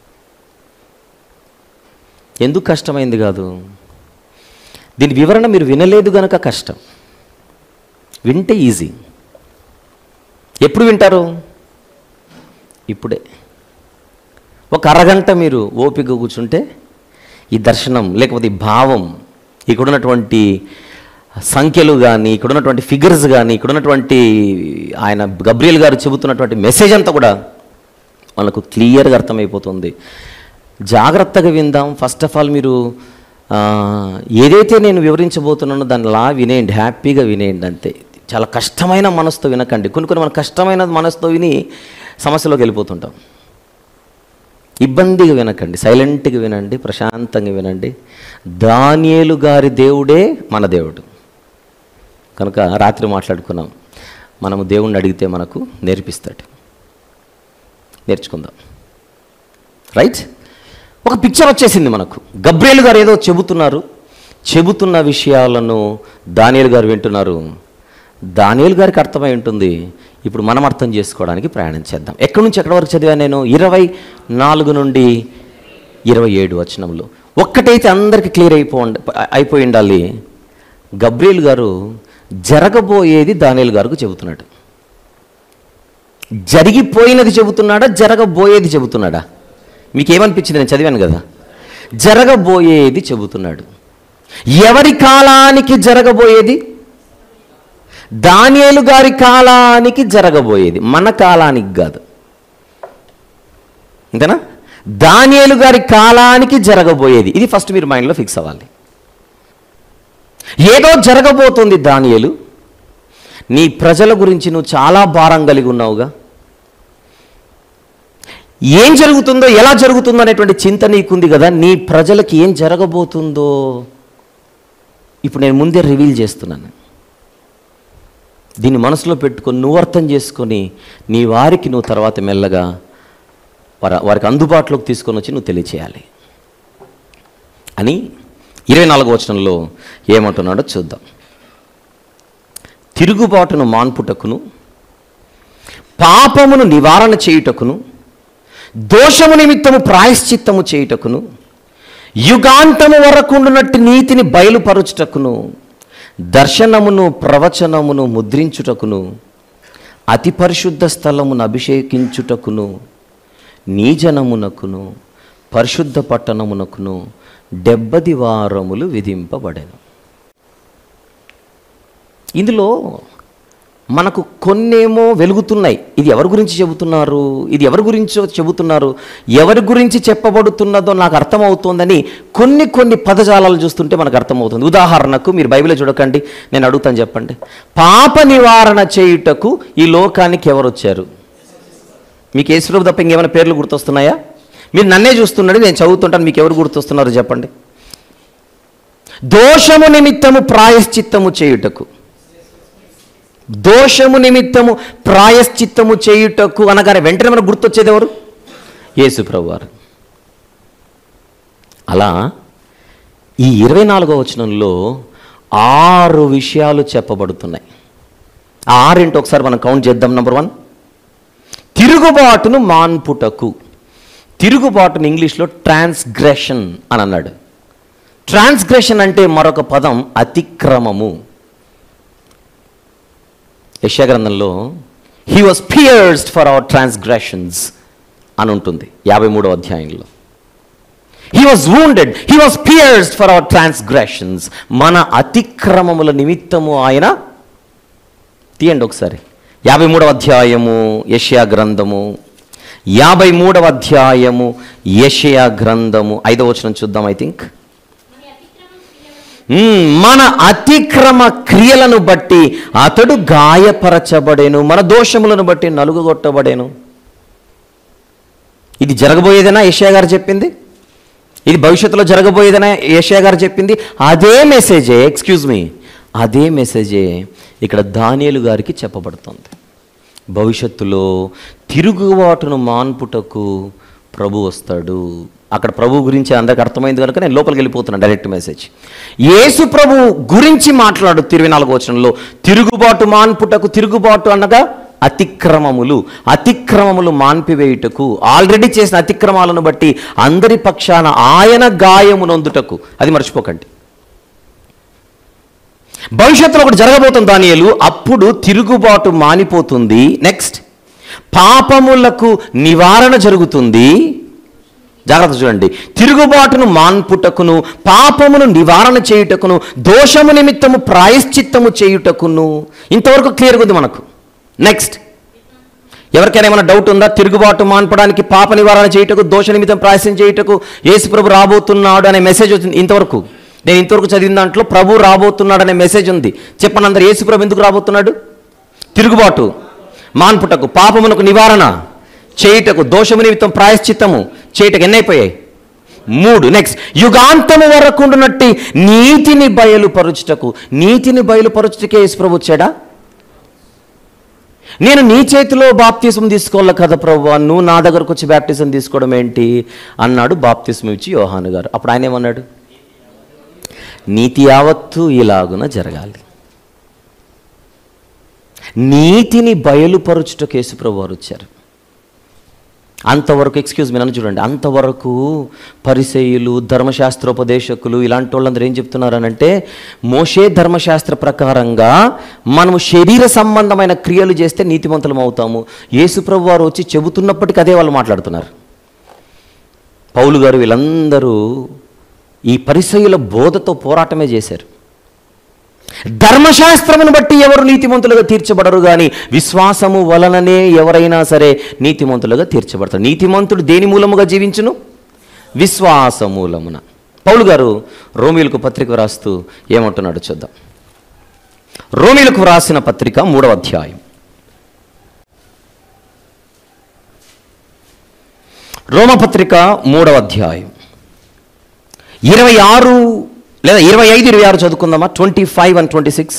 ఎందుకు కష్టమైంది కాదు దీని వివరణ మీరు వినలేదు గనక కష్టం వింటే ఈజీ ఎప్పుడు వింటారు ఇప్పుడే ఒక అరగంట మీరు ఓపిక కూర్చుంటే ఈ దర్శనం లేకపోతే ఈ భావం ఇక్కడ ఉన్నటువంటి సంఖ్యలు కానీ ఇక్కడ ఉన్నటువంటి ఫిగర్స్ కానీ ఇక్కడ ఉన్నటువంటి ఆయన గబ్రియల్ గారు చెబుతున్నటువంటి మెసేజ్ అంతా కూడా మనకు క్లియర్గా అర్థమైపోతుంది జాగ్రత్తగా విందాం ఫస్ట్ ఆఫ్ ఆల్ మీరు ఆ, ఏదైతే నేను వివరించబోతున్నానో దాన్ని లా వినేయండి హ్యాపీగా వినేయండి అంతే చాలా కష్టమైన మనసుతో వినకండి కొన్ని కొన్ని మన కష్టమైన మనసుతో విని సమస్యలోకి వెళ్ళిపోతుంటాం ఇబ్బందిగా వినకండి సైలెంట్గా వినండి ప్రశాంతంగా వినండి దానియేలు గారి దేవుడే మన దేవుడు కనుక రాత్రి మాట్లాడుకున్నాం మనము దేవుణ్ణి అడిగితే మనకు నేర్పిస్తాడు నేర్చుకుందాం రైట్ ఒక పిక్చర్ వచ్చేసింది మనకు గబ్రేలు గారు ఏదో చెబుతున్నారు చెబుతున్న విషయాలను దానియేలు గారు వింటున్నారు దానియేలు గారికి అర్థమై ఉంటుంది ఇప్పుడు మనం అర్థం చేసుకోవడానికి ప్రయాణం చేద్దాం ఎక్కడి నుంచి ఎక్కడి వరకు చదివాను నేను ఇరవై నాలుగు నుండి ఇరవై ఏడు వచనంలో ఒక్కటైతే అందరికీ క్లియర్ అయిపో అయిపోయి ఉండాలి గబ్రియల్ గారు జరగబోయేది దానియల్ గారికి చెబుతున్నాడు జరిగిపోయినది చెబుతున్నాడా జరగబోయేది చెబుతున్నాడా మీకు ఏమనిపించింది నేను చదివాను కదా జరగబోయేది చెబుతున్నాడు ఎవరి కాలానికి జరగబోయేది దానియేలు గారి కాలానికి జరగబోయేది మన కాలానికి కాదు అంతేనా దానియేలు గారి కాలానికి జరగబోయేది ఇది ఫస్ట్ మీరు మైండ్లో ఫిక్స్ అవ్వాలి ఏదో జరగబోతుంది దానియేలు నీ ప్రజల గురించి నువ్వు చాలా భారం కలిగి ఉన్నావుగా ఏం జరుగుతుందో ఎలా జరుగుతుందో అనేటువంటి చింత నీకుంది కదా నీ ప్రజలకి ఏం జరగబోతుందో ఇప్పుడు నేను ముందే రివీల్ చేస్తున్నాను దీన్ని మనసులో పెట్టుకొని నువ్వు అర్థం చేసుకొని నీ వారికి నువ్వు తర్వాత మెల్లగా వారి వారికి అందుబాటులోకి తీసుకొని వచ్చి నువ్వు తెలియచేయాలి అని ఇరవై నాలుగో వచనంలో ఏమంటున్నాడో చూద్దాం తిరుగుబాటును మాన్పుటకును పాపమును నివారణ చేయుటకును దోషము నిమిత్తము ప్రాయశ్చిత్తము చేయుటకును యుగాంతము వరకుండునట్టు నీతిని బయలుపరుచుటకును దర్శనమును ప్రవచనమును ముద్రించుటకును అతి పరిశుద్ధ స్థలమును అభిషేకించుటకును నీజనమునకును పరిశుద్ధ పట్టణమునకును డెబ్బది వారములు విధింపబడెను ఇందులో మనకు కొన్నేమో వెలుగుతున్నాయి ఇది ఎవరి గురించి చెబుతున్నారు ఇది ఎవరి గురించో చెబుతున్నారు ఎవరి గురించి చెప్పబడుతున్నదో నాకు అర్థమవుతోందని కొన్ని కొన్ని పదజాలాలు చూస్తుంటే మనకు అర్థమవుతుంది ఉదాహరణకు మీరు బైబిల్లో చూడకండి నేను అడుగుతాను చెప్పండి పాప నివారణ చేయుటకు ఈ లోకానికి ఎవరు వచ్చారు మీకు యేసుప్రభు తప్ప ఇంకేమైనా పేర్లు గుర్తొస్తున్నాయా మీరు నన్నే చూస్తున్నాడు నేను చదువుతుంటాను మీకు ఎవరు గుర్తొస్తున్నారు చెప్పండి దోషము నిమిత్తము ప్రాయశ్చిత్తము చేయుటకు దోషము నిమిత్తము ప్రాయశ్చిత్తము చేయుటకు అనగానే వెంటనే మనకు గుర్తొచ్చేది ఎవరు యేసుప్రభు వారు అలా ఈ ఇరవై నాలుగో వచనంలో ఆరు విషయాలు చెప్పబడుతున్నాయి ఆ ఆరేంటి ఒకసారి మనం కౌంట్ చేద్దాం నెంబర్ వన్ తిరుగుబాటును మాన్పుటకు తిరుగుబాటును ఇంగ్లీష్లో ట్రాన్స్గ్రెషన్ అని అన్నాడు ట్రాన్స్గ్రెషన్ అంటే మరొక పదం అతిక్రమము యశాగ్రంథంలో he was pierced for our transgressions అని ఉంటుంది యాభై మూడో అధ్యాయంలో he was wounded he was pierced for our transgressions మన అతిక్రమముల నిమిత్తము ఆయన తీయండి ఒకసారి యాభై మూడవ అధ్యాయము యషయా గ్రంథము యాభై మూడవ అధ్యాయము యషయా గ్రంథము ఐదవ వచనం చూద్దాం ఐ థింక్ మ్మ్, మన అతిక్రమ క్రియలను బట్టి అతడు గాయపరచబడేను మన దోషములను బట్టి నలుగుగొట్టబడేను ఇది జరగబోయేదనా ఏషియా గారు చెప్పింది ఇది భవిష్యత్తులో జరగబోయేదనా ఏషియా గారు చెప్పింది అదే మెసేజే ఎక్స్క్యూజ్ మీ అదే మెసేజే ఇక్కడ దానియేలు గారికి చెప్పబడుతుంది భవిష్యత్తులో తిరుగుబాటును మాన్పుటకు ప్రభు వస్తాడు అక్కడ ప్రభు గురించి అందరికి అర్థమైంది కనుక నేను లోపలికి వెళ్ళిపోతున్నాను డైరెక్ట్ మెసేజ్ యేసు ప్రభు గురించి మాట్లాడు ఇరవై నాలుగు వచనంలో తిరుగుబాటు మాన్పుటకు తిరుగుబాటు అనగా అతిక్రమములు అతిక్రమములు మాన్పివేయుటకు ఆల్రెడీ చేసిన అతిక్రమాలను బట్టి అందరి పక్షాన ఆయన గాయమునొందుటకు అది మర్చిపోకండి భవిష్యత్తులో ఒకటి జరగబోతుంది దానియలు అప్పుడు తిరుగుబాటు మానిపోతుంది నెక్స్ట్ పాపములకు నివారణ జరుగుతుంది జాగ్రత్త చూడండి తిరుగుబాటును మాన్పుటకును పాపమును నివారణ చేయుటకును దోషము నిమిత్తము ప్రాయశ్చిత్తము చేయుటకును ఇంతవరకు క్లియర్గా ఉంది మనకు నెక్స్ట్ ఎవరికైనా ఏమైనా డౌట్ ఉందా తిరుగుబాటు మాన్పడానికి పాప నివారణ చేయుటకు దోష నిమిత్తం ప్రాయశ్యం చేయుటకు యేసు ప్రభు రాబోతున్నాడు అనే మెసేజ్ వచ్చింది ఇంతవరకు నేను ఇంతవరకు చదివిన దాంట్లో ప్రభు రాబోతున్నాడు అనే మెసేజ్ ఉంది చెప్పండి అందరు యేసు ప్రభు ఎందుకు రాబోతున్నాడు తిరుగుబాటు మాన్పుటకు పాపమునకు నివారణ చేయుటకు దోషము నిమిత్తం ప్రాయశ్చిత్తము చేయుటకు ఎన్నైపోయాయి మూడు నెక్స్ట్ యుగాంతము వరకు ఉండునట్టి నీతిని బయలుపరుచుటకు నీతిని బయలుపరుచుటకే యేసు ప్రభు వచ్చాడా నేను నీ చేతిలో బాప్తిజం తీసుకోవాలి కదా ప్రభు నువ్వు నా దగ్గరకు వచ్చి బాప్తిజం తీసుకోవడం ఏంటి అన్నాడు బాప్తిజం ఇచ్చి యోహాను గారు అప్పుడు ఆయన ఏమన్నాడు నీతి యావత్తు ఇలాగున జరగాలి నీతిని బయలుపరుచుటకు యేసుప్రభు వారు వచ్చారు అంతవరకు ఎక్స్క్యూజ్ మీ నన్ను చూడండి అంతవరకు పరిసయులు ధర్మశాస్త్రోపదేశకులు ఇలాంటి వాళ్ళందరూ ఏం చెప్తున్నారనంటే మోషే ధర్మశాస్త్ర ప్రకారంగా మనము శరీర సంబంధమైన క్రియలు చేస్తే నీతిమంతులం అవుతాము యేసుప్రభు వారు వచ్చి చెబుతున్నప్పటికీ అదే వాళ్ళు మాట్లాడుతున్నారు పౌలు గారు వీళ్ళందరూ ఈ పరిసయుల బోధతో పోరాటమే చేశారు ధర్మశాస్త్రమును బట్టి ఎవరు నీతిమంతులుగా తీర్చబడరు కానీ విశ్వాసము వలననే ఎవరైనా సరే నీతిమంతులుగా తీర్చబడతారు నీతిమంతుడు దేని మూలముగా జీవించును విశ్వాస మూలమున పౌలు గారు రోమిలకు పత్రిక రాస్తూ ఏమంటున్నాడు చూద్దాం రోమిలకు రాసిన పత్రిక మూడవ అధ్యాయం రోమపత్రిక మూడవ అధ్యాయం ఇరవై ఆరు లేదా ఇరవై ఐదు ఇరవై ఆరు చదువుకుందామా twenty five and twenty six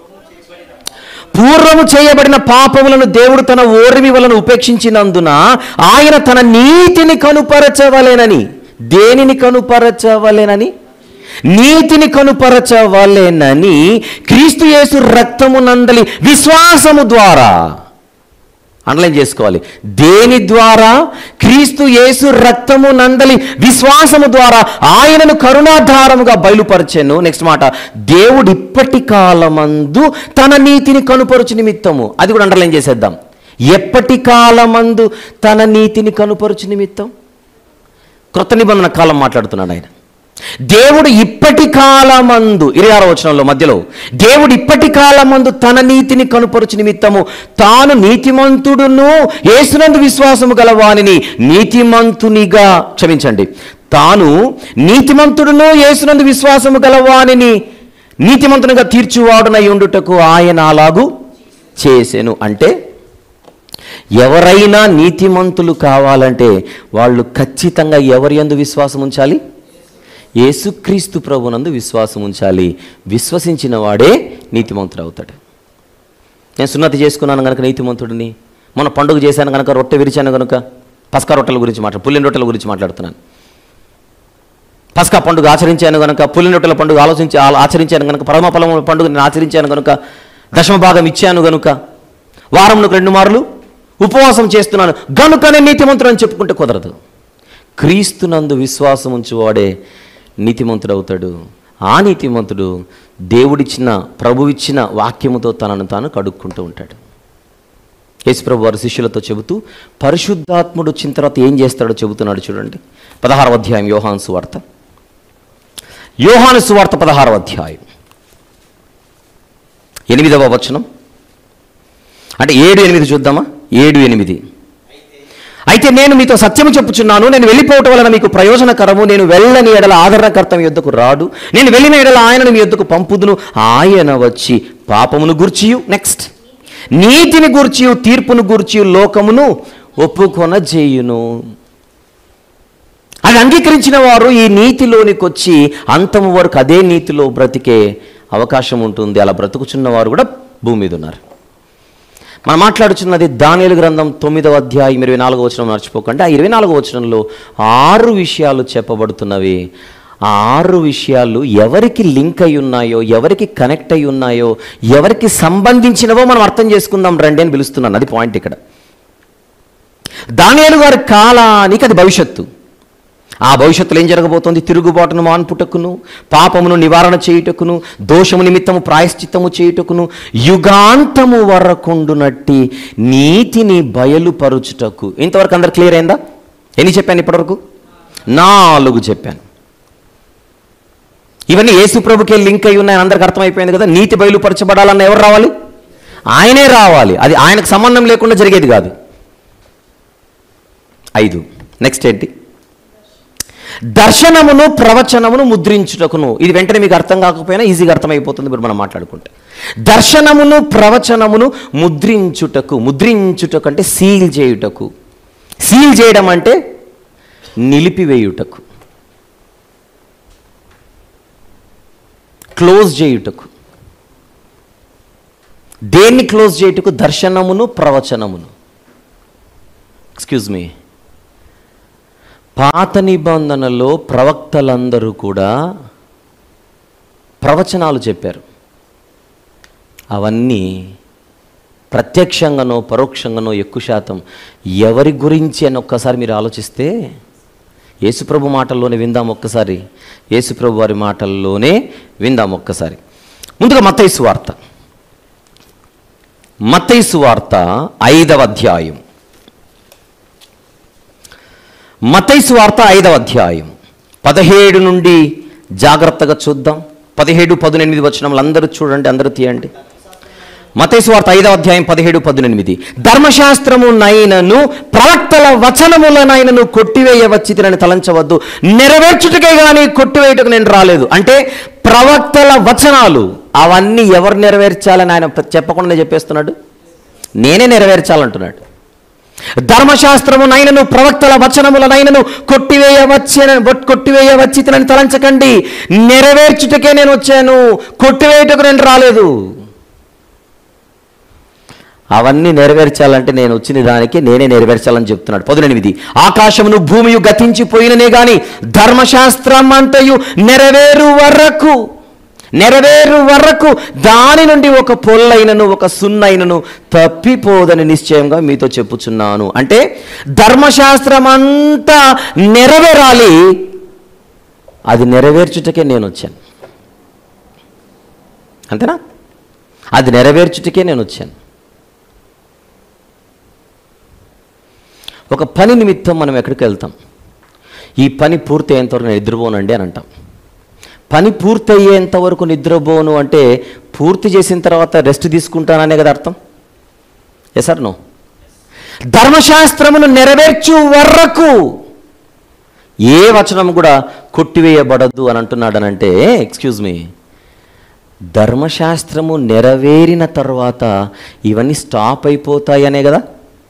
పూర్వము చేయబడిన పాపములను దేవుడు తన ఓర్మి వలన ఉపేక్షించినందున ఆయన తన నీతిని కనుపరచవలేనని దేనిని కనుపరచవలేనని నీతిని కనుపరచవలేనని క్రీస్తు యేసు రక్తమునందలి విశ్వాసము ద్వారా అండర్లైన్ చేసుకోవాలి దేని ద్వారా క్రీస్తు యేసు రక్తము నందలి విశ్వాసము ద్వారా ఆయనను కరుణాధారముగా బయలుపరచెను నెక్స్ట్ మాట దేవుడు ఇప్పటి కాలమందు తన నీతిని కనుపరుచు నిమిత్తము అది కూడా అండర్లైన్ చేసేద్దాం ఎప్పటి కాలమందు తన నీతిని కనుపరుచు నిమిత్తం క్రొత్త నిబంధన కాలం మాట్లాడుతున్నాడు ఆయన దేవుడు ఇప్పటి కాలమందు ఇరవై ఆరో వచనంలో మధ్యలో దేవుడు ఇప్పటి కాలమందు తన నీతిని కనుపరుచు నిమిత్తము తాను నీతిమంతుడును యేసునందు విశ్వాసము గల వానిని నీతిమంతునిగా క్షమించండి తాను నీతిమంతుడును యేసునందు విశ్వాసము గల వానిని నీతిమంతునిగా తీర్చువాడునై ఉండుటకు ఆయన అలాగు చేసెను అంటే ఎవరైనా నీతిమంతులు కావాలంటే వాళ్ళు ఖచ్చితంగా ఎవరి యందు విశ్వాసం ఉంచాలి యేసుక్రీస్తు ప్రభునందు విశ్వాసం ఉంచాలి విశ్వసించిన వాడే నీతిమంతుడు అవుతాడు నేను సున్నతి చేసుకున్నాను కనుక నీతిమంతుడిని మొన్న పండుగ చేశాను కనుక రొట్టె విరిచాను కనుక పస్కా రొట్టెల గురించి మాట్లాడు పుల్లిన రొట్టెల గురించి మాట్లాడుతున్నాను పస్కా పండుగ ఆచరించాను కనుక పుల్లిన రొట్టెల పండుగ ఆలోచించి ఆ- ఆచరించాను కనుక పరమ ఫలము పండుగ నేను ఆచరించాను కనుక దశమ భాగం ఇచ్చాను కనుక వారంలో రెండు మార్లు ఉపవాసం చేస్తున్నాను గనుకనే నీతిమంతుడు అని చెప్పుకుంటే కుదరదు క్రీస్తునందు విశ్వాసం ఉంచువాడే నీతిమంతుడు అవుతాడు ఆ నీతిమంతుడు దేవుడిచ్చిన ప్రభువిచ్చిన వాక్యముతో తనను తాను కడుక్కుంటూ ఉంటాడు యేసుప్రభు వారి శిష్యులతో చెబుతూ పరిశుద్ధాత్ముడు వచ్చిన తర్వాత ఏం చేస్తాడో చెబుతున్నాడు చూడండి పదహారవ అధ్యాయం యోహాను సువార్త యోహాను సువార్త పదహారవ అధ్యాయం ఎనిమిదవ వచనం అంటే ఏడు ఎనిమిది చూద్దామా ఏడు ఎనిమిది అయితే నేను మీతో సత్యము చెప్పుచున్నాను నేను వెళ్ళిపోవటం వలన మీకు ప్రయోజనకరము నేను వెళ్ళని ఎడల ఆదరణకర్త మీ యొద్దకు రాడు నేను వెళ్ళిన ఎడల ఆయనను మీ యొద్దకు పంపుదును ఆయన వచ్చి పాపమును గూర్చియు నెక్స్ట్ నీతిని గూర్చియు తీర్పును గూర్చియు లోకమును ఒప్పుకొన చేయును అది అంగీకరించిన వారు ఈ నీతిలోనికి వచ్చి అంతము వరకు అదే నీతిలో బ్రతికే అవకాశం ఉంటుంది అలా బ్రతుకుచున్న వారు కూడా భూమి మీద ఉన్నారు మనం మాట్లాడుచున్నది దానియలు గ్రంథం తొమ్మిదవ అధ్యాయం ఇరవై నాలుగో వచనం మర్చిపోకండి ఆ ఇరవై నాలుగో వచనంలో ఆరు విషయాలు చెప్పబడుతున్నవి ఆ ఆరు విషయాలు ఎవరికి లింక్ అయి ఉన్నాయో ఎవరికి కనెక్ట్ అయి ఉన్నాయో ఎవరికి సంబంధించినవో మనం అర్థం చేసుకుందాం రండి అని పిలుస్తున్నాను అది పాయింట్ ఇక్కడ దానియేలు గారి కాలానికి అది భవిష్యత్తు ఆ భవిష్యత్తులో ఏం జరగబోతోంది తిరుగుబాటును మాన్పుటకును పాపమును నివారణ చేయుటకును దోషము నిమిత్తము ప్రాయశ్చిత్తము చేయుటకును యుగాంతము వరకుండునట్టి నీతిని బయలుపరుచుటకు ఇంతవరకు అందరు క్లియర్ అయిందా ఎన్ని చెప్పాను ఇప్పటివరకు నాలుగు చెప్పాను ఇవన్నీ యేసు ప్రభుకే లింక్ అయి ఉన్నాయని అందరికి అర్థమైపోయింది కదా నీతి బయలుపరచబడాలన్న ఎవరు రావాలి ఆయనే రావాలి అది ఆయనకు సంబంధం లేకుండా జరిగేది కాదు ఐదు నెక్స్ట్ ఏంటి దర్శనమును ప్రవచనమును ముద్రించుటకును ఇది వెంటనే మీకు అర్థం కాకపోయినా ఈజీగా అర్థమైపోతుంది ఇప్పుడు మనం మాట్లాడుకుంటే దర్శనమును ప్రవచనమును ముద్రించుటకు ముద్రించుటకు అంటే సీల్ చేయుటకు సీల్ చేయడం అంటే నిలిపివేయుటకు క్లోజ్ చేయుటకు దేన్ని క్లోజ్ చేయుటకు దర్శనమును ప్రవచనమును ఎక్స్క్యూజ్ మీ పాత నిబంధనలో ప్రవక్తలందరూ కూడా ప్రవచనాలు చెప్పారు అవన్నీ ప్రత్యక్షంగానో పరోక్షంగానో ఎక్కువ శాతం ఎవరి గురించి అని ఒక్కసారి మీరు ఆలోచిస్తే యేసుప్రభు మాటల్లోనే విందాం ఒక్కసారి యేసుప్రభు వారి మాటల్లోనే విందాం ఒక్కసారి ముందుగా మత్తైసు వార్త మత్తైసు వార్త ఐదవ అధ్యాయం మత్తైసు వార్త ఐదవ అధ్యాయం పదిహేడు నుండి జాగ్రత్తగా చూద్దాం పదిహేడు పదునెనిమిది వచనములు అందరూ చూడండి అందరూ తీయండి మతేసు వార్త ఐదవ అధ్యాయం పదిహేడు పదునెనిమిది ధర్మశాస్త్రము నైనను ప్రవక్తల వచనములనైనను కొట్టివేయవచ్చితినని తలంచవద్దు నెరవేర్చుటకే కానీ కొట్టివేయటకు నేను రాలేదు అంటే ప్రవక్తల వచనాలు అవన్నీ ఎవరు నెరవేర్చాలని ఆయన చెప్పకుండా చెప్పేస్తున్నాడు నేనే నెరవేర్చాలంటున్నాడు ధర్మశాస్త్రము నైనను ప్రవక్తల వచనములనైనను కొట్టివేయవచ్చిన కొట్టివేయవచ్చితినని తలంచకండి నెరవేర్చుటకే నేను వచ్చాను కొట్టివేయటకు నేను రాలేదు అవన్నీ నెరవేర్చాలంటే నేను వచ్చిన దానికి నేనే నెరవేర్చాలని చెప్తున్నాడు పదునెనిమిది ఆకాశమును భూమియు గతించిపోయిననే గాని ధర్మశాస్త్రం అంతయు నెరవేరు వరకు నెరవేరు వరకు దాని నుండి ఒక పొల్లైనను ఒక సున్నైనను తప్పిపోదని నిశ్చయంగా మీతో చెప్పుచున్నాను అంటే ధర్మశాస్త్రం అంతా నెరవేరాలి అది నెరవేర్చుటకే నేను వచ్చాను అంతేనా అది నెరవేర్చుటకే నేను వచ్చాను ఒక పని నిమిత్తం మనం ఎక్కడికి వెళ్తాం ఈ పని పూర్తి అయ్యేంతవరకు నేను నిద్రపోనండి అని అంటాం పని పూర్తి అయ్యేంత వరకు నిద్రపోను అంటే పూర్తి చేసిన తర్వాత రెస్ట్ తీసుకుంటాననే కదా అర్థం ఎస్ ఆర్ నో ధర్మశాస్త్రమును నెరవేర్చు వరకు ఏ వచనం కూడా కొట్టివేయబడద్దు అని అంటున్నాడనంటే ఎక్స్క్యూజ్ మీ ధర్మశాస్త్రము నెరవేరిన తర్వాత ఇవన్నీ స్టాప్ అయిపోతాయనే కదా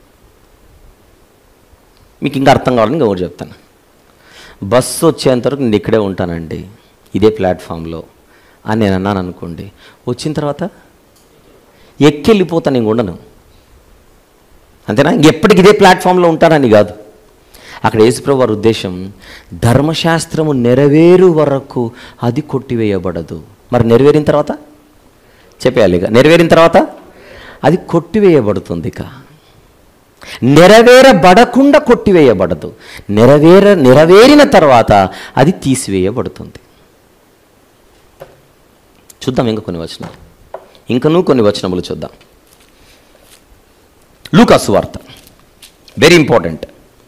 మీకు ఇంకా అర్థం కావాలని ఇంకొకటి చెప్తాను బస్సు వచ్చేంత వరకు నేను ఇక్కడే ఉంటానండి ఇదే ప్లాట్ఫామ్లో అని నేను అన్నాను అనుకోండి వచ్చిన తర్వాత ఎక్కి వెళ్ళిపోతాను ఇంక ఉండను అంతేనా ఎప్పటికి ఇదే ప్లాట్ఫామ్లో ఉంటానని కాదు అక్కడ యేసుప్రభు వారి ఉద్దేశం ధర్మశాస్త్రము నెరవేరు వరకు అది కొట్టివేయబడదు మరి నెరవేరిన తర్వాత చెప్పేయాలి ఇక నెరవేరిన తర్వాత అది కొట్టివేయబడుతుంది ఇక నెరవేరబడకుండా కొట్టివేయబడదు నెరవేర నెరవేరిన తర్వాత అది తీసివేయబడుతుంది చూద్దాం ఇంకా కొన్ని వచనాలు ఇంకనూ కొన్ని వచనములు చూద్దాం లూకాసు వార్త వెరీ ఇంపార్టెంట్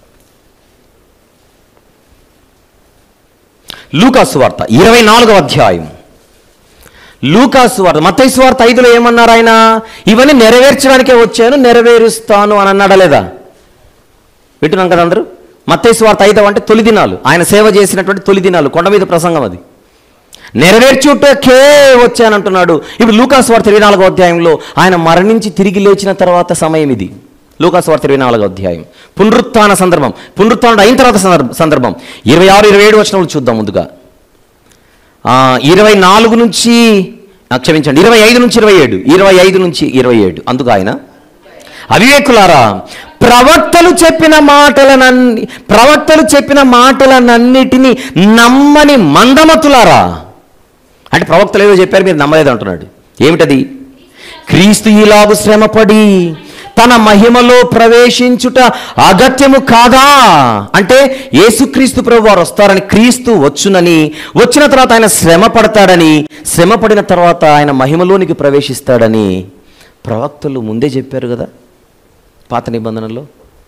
లూకాసు వార్త ఇరవై నాలుగవ అధ్యాయం లూకాసు వార్త మత్తైసు వార్త ఐదులో ఏమన్నారు ఆయన ఇవన్నీ నెరవేర్చడానికే వచ్చాను నెరవేరుస్తాను అని అన్నాడా లేదా వింటున్నాం కదా అందరూ మత్తైసు వార్త ఐదవ అంటే తొలి దినాలు ఆయన సేవ చేసినటువంటి తొలి దినాలు కొండ మీద ప్రసంగం అది నెరవేర్చుటకే వచ్చానంటున్నాడు ఇప్పుడు లూకాసు వార్త ఇరవై నాలుగో అధ్యాయంలో ఆయన మరణించి తిరిగి లేచిన తర్వాత సమయం ఇది లూకాసు వార్త ఇరవై నాలుగో అధ్యాయం పునరుత్థాన సందర్భం పునరుత్థానం అయిన తర్వాత సందర్భ- సందర్భం ఇరవై ఆరు ఇరవై ఏడు వచనములు చూద్దాం ముందుగా ఆ, ఇరవై నాలుగు నుంచి ఆ, క్షమించండి ఇరవై ఐదు నుంచి ఇరవై ఏడు ఇరవై ఐదు నుంచి ఇరవై ఏడు అందుకు ఆయన అవివేకులారా ప్రవక్తలు చెప్పిన మాటలనన్ని ప్రవక్తలు చెప్పిన మాటలనన్నిటినీ నమ్మని మందమతులారా అంటే ప్రవక్తలు ఏదో చెప్పారు మీరు నమ్మలేదు అంటున్నాడు ఏమిటది క్రీస్తు ఇలాగు శ్రమపడి తన మహిమలో ప్రవేశించుట అగత్యము కాదా అంటే యేసుక్రీస్తు ప్రభు వారు వస్తారని క్రీస్తు వచ్చునని వచ్చిన తర్వాత ఆయన శ్రమ పడతాడని శ్రమ పడిన తర్వాత ఆయన మహిమలోనికి ప్రవేశిస్తాడని ప్రవక్తలు ముందే చెప్పారు కదా పాత నిబంధనలో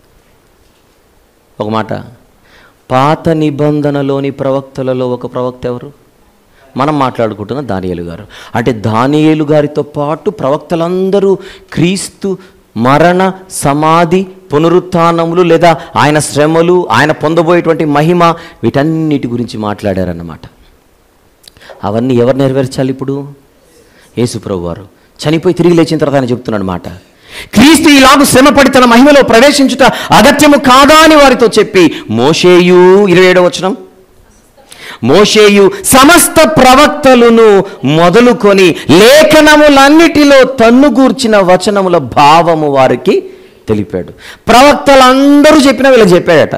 ఒక మాట పాత నిబంధనలోని ప్రవక్తలలో ఒక ప్రవక్త ఎవరు మనం మాట్లాడుకుంటున్న దానియేలు గారు అంటే దానియేలు గారితో పాటు ప్రవక్తలందరూ క్రీస్తు మరణ సమాధి పునరుత్నములు లేదా ఆయన శ్రమలు ఆయన పొందబోయేటువంటి మహిమ వీటన్నిటి గురించి మాట్లాడారన్నమాట అవన్నీ ఎవరు నెరవేర్చాలి ఇప్పుడు యేసుప్రభు వారు చనిపోయి తిరిగి లేచిన తర్వాత ఆయన చెప్తున్నాడు మాట క్రీస్తు ఇలాగు శ్రమపడి తన మహిమలో ప్రవేశించుట అగత్యము కాదా అని వారితో చెప్పి మోషేయు ఇరవై ఏడవ వచనం మోషేయు సమస్త ప్రవక్తలను మొదలుకొని లేఖనములన్నిటిలో తన్నుగూర్చిన వచనముల భావము వారికి తెలిపాడు ప్రవక్తలందరూ చెప్పినా వీళ్ళకి చెప్పాడట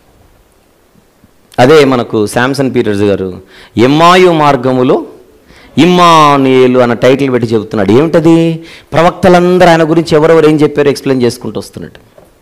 అదే మనకు శాంసన్ పీటర్స్ గారు ఎమ్మాయు మార్గములో ఇమ్మానుయేలు అన్న టైటిల్ పెట్టి చెబుతున్నాడు ఏమిటది ప్రవక్తలందరూ ఆయన గురించి ఎవరెవరు ఏం చెప్పారో ఎక్స్ప్లెయిన్ చేసుకుంటూ వస్తున్నాడు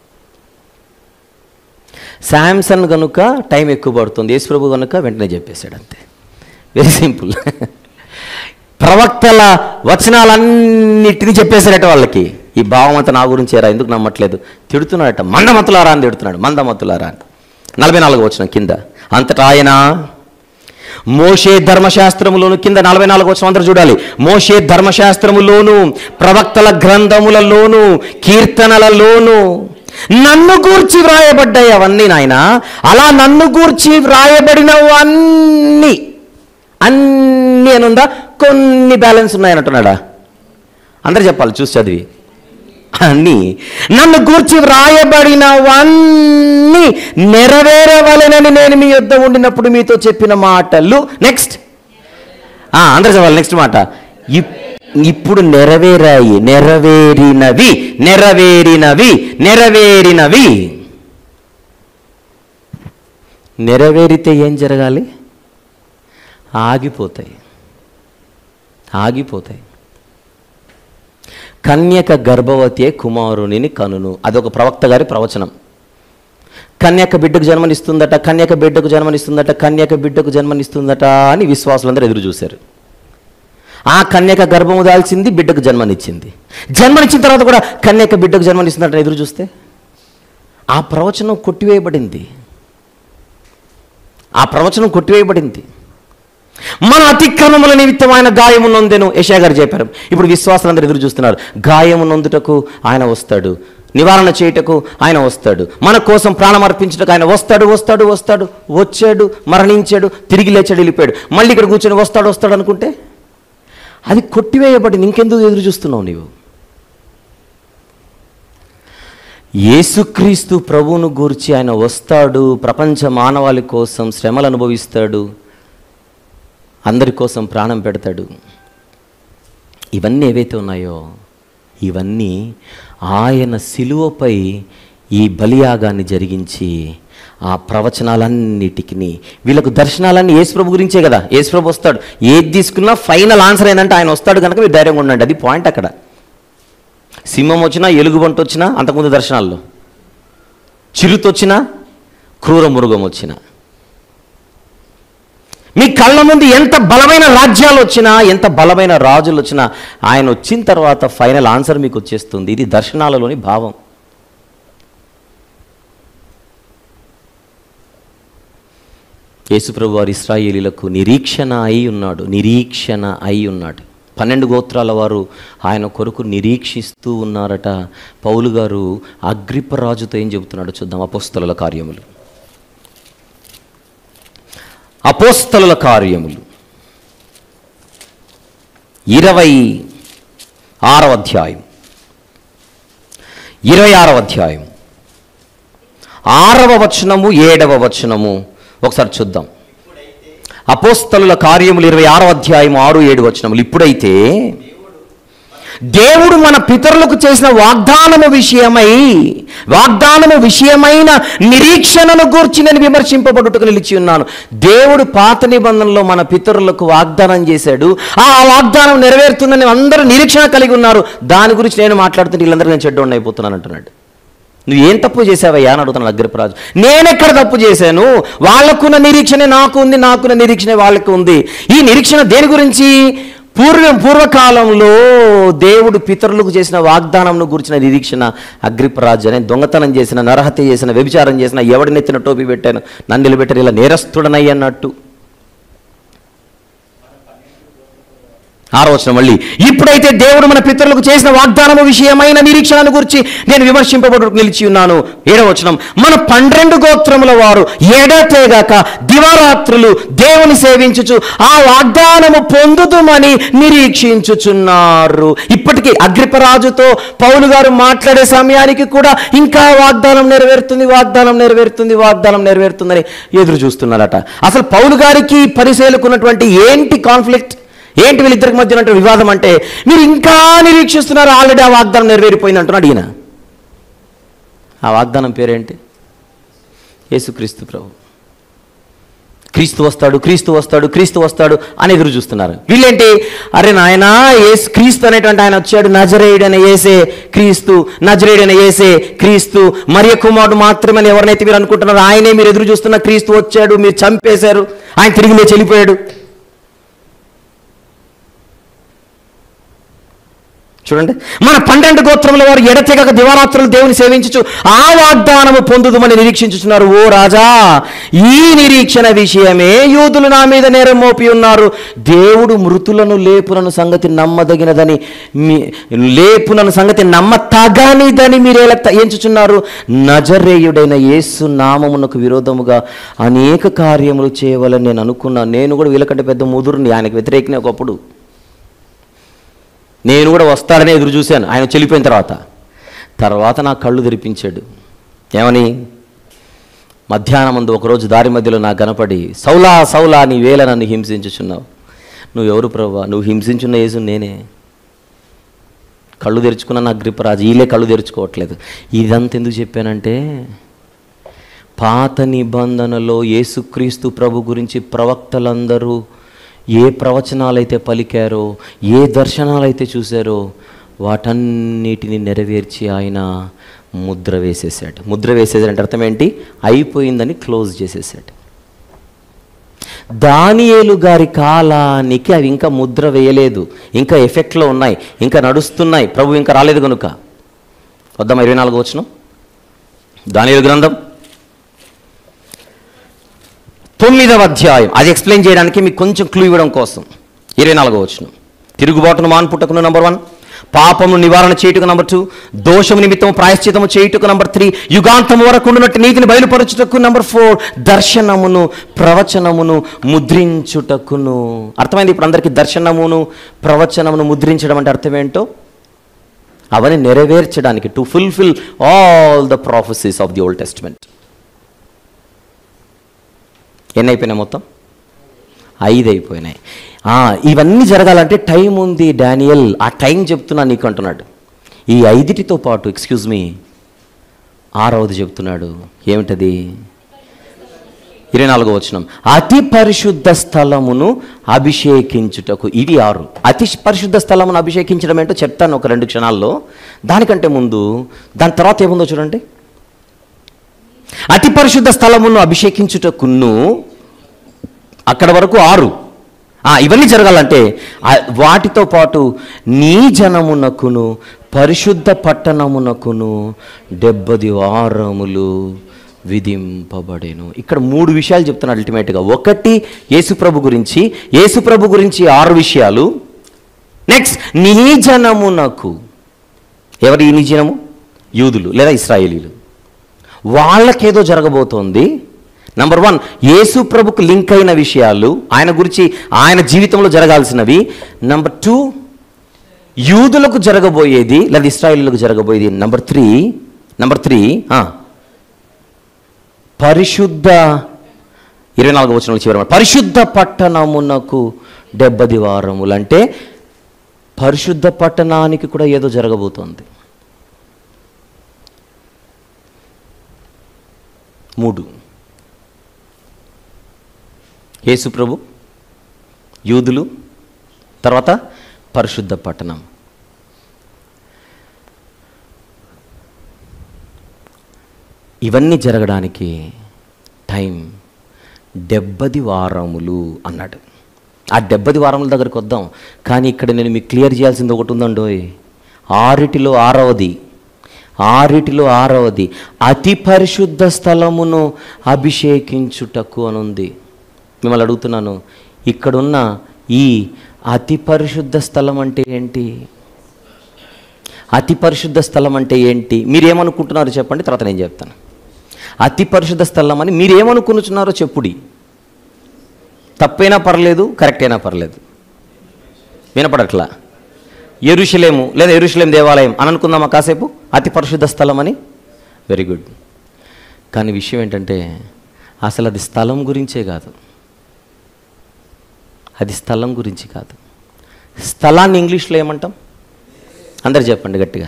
శాంసన్ కనుక టైం ఎక్కువ పడుతుంది యేసు ప్రభు కనుక వెంటనే చెప్పేశాడు అంతే వెరీ సింపుల్ ప్రవక్తల వచనాలన్నిటినీ చెప్పేశారట వాళ్ళకి ఈ భావం అంతా నా గురించి ఏరా ఎందుకు నమ్మట్లేదు తిడుతున్నాడట మందమతులారా అని తిడుతున్నాడు మందమతులారా అని నలభై నాలుగు వచ్చిన కింద అంతటా ఆయన మోషే ధర్మశాస్త్రములోను కింద నలభై నాలుగు వచ్చిన అందరూ చూడాలి మోషే ధర్మశాస్త్రములోను ప్రవక్తల గ్రంథములలోను కీర్తనలలోను నన్ను గూర్చి వ్రాయబడ్డాయి అవన్నీ నాయన అలా నన్ను గూర్చి వ్రాయబడినవన్నీ అన్నీ అని ఉందా కొన్ని బ్యాలెన్స్ ఉన్నాయనంటున్నాడా అందరు చెప్పాలి చూసి చదివి అన్నీ నన్ను గూర్చి వ్రాయబడినవన్నీ నెరవేరవలెనని నేను మీ యొద్ద ఉండినప్పుడు మీతో చెప్పిన మాటలు నెక్స్ట్ అందరు చెప్పాలి నెక్స్ట్ మాట ఇప్- ఇప్పుడు నెరవేరాయి నెరవేరినవి నెరవేరినవి నెరవేరినవి నెరవేరితే ఏం జరగాలి ఆగిపోతాయి ఆగిపోతాయి కన్యక గర్భవతి కుమారునిని కనును అదొక ప్రవక్త గారి ప్రవచనం కన్యక బిడ్డకు జన్మనిస్తుందట కన్యక బిడ్డకు జన్మనిస్తుందట కన్యక బిడ్డకు జన్మనిస్తుందట అని విశ్వాసులందరూ ఎదురు చూశారు ఆ కన్యక గర్భము దాల్చింది బిడ్డకు జన్మనిచ్చింది జన్మనిచ్చిన తర్వాత కూడా కన్యక బిడ్డకు జన్మనిస్తుందట ఎదురు చూస్తే ఆ ప్రవచనం కొట్టివేయబడింది ఆ ప్రవచనం కొట్టివేయబడింది మన అతిక్రమముల నిమిత్తం ఆయన గాయము నొందెను యశా గారు చెప్పారు ఇప్పుడు విశ్వాసులందరూ ఎదురు చూస్తున్నారు గాయము నొందుటకు ఆయన వస్తాడు నివారణ చేయుటకు ఆయన వస్తాడు మన కోసం ప్రాణం అర్పించుటకు ఆయన వస్తాడు వస్తాడు వస్తాడు వచ్చాడు మరణించాడు తిరిగి లేచాడు వెళ్ళిపోయాడు మళ్ళీ ఇక్కడ కూర్చొని వస్తాడు వస్తాడు అనుకుంటే అది కొట్టివేయబడింది ఇంకెందుకు ఎదురు చూస్తున్నావు నీవు యేసుక్రీస్తు ప్రభువును గూర్చి ఆయన వస్తాడు ప్రపంచ మానవాళి కోసం శ్రమలు అనుభవిస్తాడు అందరి కోసం ప్రాణం పెడతాడు ఇవన్నీ ఏవైతే ఉన్నాయో ఇవన్నీ ఆయన సిలువపై ఈ బలియాగాన్ని జరిగించి ఆ ప్రవచనాలన్నిటికి వీళ్ళకు దర్శనాలన్నీ యేసుప్రభు గురించే కదా యేసుప్రభు వస్తాడు ఏది తీసుకున్నా ఫైనల్ ఆన్సర్ ఏంటంటే ఆయన వస్తాడు కనుక మీరు ధైర్యంగా ఉండండి అది పాయింట్ అక్కడ సింహం వచ్చినా ఎలుగుబంటి వచ్చినా అంతకుముందు దర్శనాల్లో చిరుత వచ్చినా క్రూర మృగం వచ్చినా మీ కళ్ళ ముందు ఎంత బలమైన రాజ్యాలు వచ్చినా ఎంత బలమైన రాజులు వచ్చినా ఆయన వచ్చిన తర్వాత ఫైనల్ ఆన్సర్ మీకు వచ్చేస్తుంది ఇది దర్శనాలలోని భావం యేసుప్రభు వారి ఇస్రాయేలీలకు నిరీక్షణ అయి ఉన్నాడు నిరీక్షణ అయి ఉన్నాడు పన్నెండు గోత్రాల వారు ఆయన కొరకు నిరీక్షిస్తూ ఉన్నారట పౌలు గారు అగ్రిపరాజుతో ఏం చెబుతున్నాడు చూద్దాం అపోస్తలుల కార్యములు అపోస్తలుల కార్యములు ఇరవై ఆరవ అధ్యాయం ఇరవై ఆరవ అధ్యాయం ఆరవ వచనము ఏడవ వచనము ఒకసారి చూద్దాం అపోస్తలుల కార్యములు ఇరవై ఆరవ అధ్యాయం ఆరు ఏడు వచనములు ఇప్పుడైతే దేవుడు మన పితరులకు చేసిన వాగ్దానము విషయమై వాగ్దానము విషయమైన నిరీక్షణను గూర్చి నేను విమర్శింపబడుటకు నిలిచి ఉన్నాను దేవుడు పాత నిబంధనలో మన పితరులకు వాగ్దానం చేశాడు ఆ వాగ్దానం నెరవేరుతుందని అందరూ నిరీక్షణ కలిగి ఉన్నారు దాని గురించి నేను మాట్లాడుతుంటే వీళ్ళందరూ నేను చెడ్డోడిని అయిపోతున్నాను అంటున్నాడు నువ్వు ఏం తప్పు చేసావయ్యా అని అడుగుతున్నాడు అగ్రపరాజు నేనెక్కడ తప్పు చేశాను వాళ్ళకున్న నిరీక్షణ నాకు ఉంది నాకున్న నిరీక్షణ వాళ్ళకు ఉంది ఈ నిరీక్షణ దేని గురించి పూర్వం పూర్వకాలంలో దేవుడు పితరులకు చేసిన వాగ్దానంను గురించిన నిరీక్షణ అగ్రిపరాజు అనే దొంగతనం చేసిన నరహత్య చేసిన వ్యభిచారం చేసిన ఎవడినెత్తిన టోపీ పెట్టాను నన్ను నిలబెట్టారు ఇలా నేరస్తుడనై అన్నట్టు ఆరోచన మళ్ళీ ఇప్పుడైతే దేవుడు మన పితరులకు చేసిన వాగ్దానము విషయమైన నిరీక్షణను గురించి నేను విమర్శింపబడు నిలిచి ఉన్నాను ఏడవచనం మన పన్నెండు గోత్రముల వారు ఎడతేగాక దివారాత్రులు దేవుని సేవించుచు ఆ వాగ్దానము పొందుతుమని నిరీక్షించుచున్నారు ఇప్పటికీ అగ్రిపరాజుతో పౌలు గారు మాట్లాడే సమయానికి కూడా ఇంకా వాగ్దానం నెరవేరుతుంది వాగ్దానం నెరవేరుతుంది వాగ్దానం నెరవేరుతుందని ఎదురు చూస్తున్నారట అసలు పౌలు గారికి పరిశీలకున్నటువంటి ఏంటి కాన్ఫ్లిక్ట్ ఏంటి వీళ్ళిద్దరికి మధ్య ఉన్నటువంటి వివాదం అంటే మీరు ఇంకా నిరీక్షిస్తున్నారు ఆల్రెడీ ఆ వాగ్దానం నెరవేరిపోయింది అంటున్నాడు ఈయన ఆ వాగ్దానం పేరేంటి యేసుక్రీస్తు ప్రభు క్రీస్తు వస్తాడు క్రీస్తు వస్తాడు క్రీస్తు వస్తాడు అని ఎదురు చూస్తున్నారు వీళ్ళేంటి అరే నాయనా ఏసు క్రీస్తు అనేటువంటి ఆయన వచ్చాడు నజరేయుడు అనే ఏసే క్రీస్తు నజరేయుడు అనే ఏసే క్రీస్తు మరియ కుమారుడు మాత్రమే ఎవరినైతే మీరు అనుకుంటున్నారో ఆయనే మీరు ఎదురు చూస్తున్న క్రీస్తు వచ్చాడు మీరు చంపేశారు ఆయన తిరిగి లేచి వెళ్ళిపోయాడు చూడండి మన పన్నెండు గోత్రముల వారు ఎడతెగక దివారాత్రులు దేవుని సేవించుచు ఆ వాగ్దానము పొందుదుమని నిరీక్షించుచున్నారు ఓ రాజా ఈ నిరీక్షణ విషయమే యూదులు నా మీద నేరం మోపి ఉన్నారు దేవుడు మృతులను లేపునను సంగతి నమ్మదగినదని మీ లేపునను సంగతి నమ్మతగనిదని మీరు ఎలా ఎంచుచున్నారు నజరేయుడైన యేసు నామమునకు విరోధముగా అనేక కార్యములు చేయవాలని నేను అనుకున్నాను నేను కూడా వీళ్ళకంటే పెద్ద ముదురుని ఆయనకు వ్యతిరేకనే ఒకప్పుడు నేను కూడా వస్తాడని ఎదురు చూశాను ఆయన చెల్లిపోయిన తర్వాత తర్వాత నా కళ్ళు తెరిపించాడు ఏమని మధ్యాహ్నం ముందు ఒకరోజు దారి మధ్యలో నాకు కనపడి సౌలా సౌలా నీ వేళ నన్ను హింసించుచున్నావు నువ్వెవరు ప్రభా నువ్వు హింసించున్న యేసు నేనే కళ్ళు తెరుచుకున్న నా గ్రిపరాజు వీళ్ళే కళ్ళు తెరుచుకోవట్లేదు ఇదంతా ఎందుకు చెప్పానంటే పాత నిబంధనలో యేసుక్రీస్తు ప్రభు గురించి ప్రవక్తలందరూ ఏ ప్రవచనాలైతే పలికారో ఏ దర్శనాలైతే చూశారో వాటన్నిటిని నెరవేర్చి ఆయన ముద్ర వేసేసాడు ముద్ర వేసేసాడంటే అర్థం ఏంటి అయిపోయిందని క్లోజ్ చేసేసాడు దానియేలు గారి కాలానికి అవి ఇంకా ముద్ర వేయలేదు ఇంకా ఎఫెక్ట్లో ఉన్నాయి ఇంకా నడుస్తున్నాయి ప్రభు ఇంకా రాలేదు కనుక వద్దాం ఇరవై నాలుగు వచ్చిన దానియేలు గ్రంథం తొమ్మిదవ అధ్యాయం అది ఎక్స్ప్లెయిన్ చేయడానికి మీకు కొంచెం క్లూ ఇవ్వడం కోసం ఇరవై నాలుగో వచ్చిన తిరుగుబాటును మాన్పుటకును నంబర్ వన్ పాపము నివారణ చేయుటకు నంబర్ టూ దోషము నిమిత్తము ప్రాయశ్చితము చేయుటకు నంబర్ త్రీ యుగాంతము వరకు ఉండునట్టు నీతిని బయలుపరచుటకు నంబర్ ఫోర్ దర్శనమును ప్రవచనమును ముద్రించుటకును అర్థమైంది ఇప్పుడు అందరికీ దర్శనమును ప్రవచనమును ముద్రించడం అంటే అర్థం ఏంటో అవన్నీ నెరవేర్చడానికి to fulfil all the prophecies of the old testament ఎన్ని అయిపోయినాయి మొత్తం ఐదు అయిపోయినాయి ఆ, ఇవన్నీ జరగాలంటే టైం ఉంది డానియల్ ఆ టైం చెప్తున్నా నీకు అంటున్నాడు ఈ ఐదిటితో పాటు ఎక్స్క్యూజ్ మీ ఆరవది చెప్తున్నాడు ఏమిటది ఇరవై నాలుగో వచనం అతి పరిశుద్ధ స్థలమును అభిషేకించుటకు ఇది ఆరు అతి పరిశుద్ధ స్థలమును అభిషేకించడం ఏంటో చెప్తాను ఒక రెండు క్షణాల్లో దానికంటే ముందు దాని తర్వాత ఏముందో చూడండి అతి పరిశుద్ధ స్థలమును అభిషేకించుటకును అక్కడ వరకు ఆరు ఆ, ఇవన్నీ జరగాలంటే ఆ, వాటితో పాటు నీ జనమునకును పరిశుద్ధ పట్టణమునకును డెబ్బది వారములు విధింపబడేను ఇక్కడ మూడు విషయాలు చెప్తున్నాడు అల్టిమేట్గా ఒకటి యేసుప్రభు గురించి యేసుప్రభు గురించి ఆరు విషయాలు నెక్స్ట్ నీ జనమునకు ఎవరి నీ జనము యూదులు లేదా ఇస్రాయేలీలు వాళ్ళకేదో జరగబోతోంది నంబర్ వన్ యేసు ప్రభుకు లింక్ అయిన విషయాలు ఆయన గురించి ఆయన జీవితంలో జరగాల్సినవి నంబర్ టూ యూదులకు జరగబోయేది లేదా ఇస్రాయిలకు జరగబోయేది నంబర్ త్రీ నంబర్ త్రీ పరిశుద్ధ ఇరవై నాలుగు వచ్చిన చివరి పరిశుద్ధ పట్టణమునకు డెబ్బది వారములు అంటే పరిశుద్ధ పట్టణానికి కూడా ఏదో జరగబోతోంది మూడు యేసు ప్రభు యూదులు తర్వాత పరిశుద్ధ పట్టణం ఇవన్నీ జరగడానికి టైం డెబ్బది వారములు అన్నాడు ఆ డెబ్బది వారముల దగ్గరికి వద్దాం కానీ ఇక్కడ నేను మీకు క్లియర్ చేయాల్సింది ఒకటి ఉందండోయ్ ఆరిటిలో ఆరవది ఆరిటిలో ఆరవది అతి పరిశుద్ధ స్థలమును అభిషేకించుటకు అనుంది మిమ్మల్ని అడుగుతున్నాను ఇక్కడున్న ఈ అతి పరిశుద్ధ స్థలం అంటే ఏంటి అతి పరిశుద్ధ స్థలం అంటే ఏంటి మీరేమనుకుంటున్నారో చెప్పండి తర్వాత నేను చెప్తాను అతి పరిశుద్ధ స్థలం అని మీరేమనుకుంటున్నారో చెప్పుడి తప్పైనా పర్లేదు కరెక్ట్ అయినా పర్లేదు వినపడట్లా ఎరుషలేము లేదా ఎరుషలేం దేవాలయం అని అనుకుందామా కాసేపు అతి పరిశుద్ధ స్థలం అని వెరీ గుడ్ కానీ విషయం ఏంటంటే అసలు అది స్థలం గురించే కాదు అది స్థలం గురించి కాదు స్థలాన్ని ఇంగ్లీష్లో ఏమంటాం అందరు చెప్పండి గట్టిగా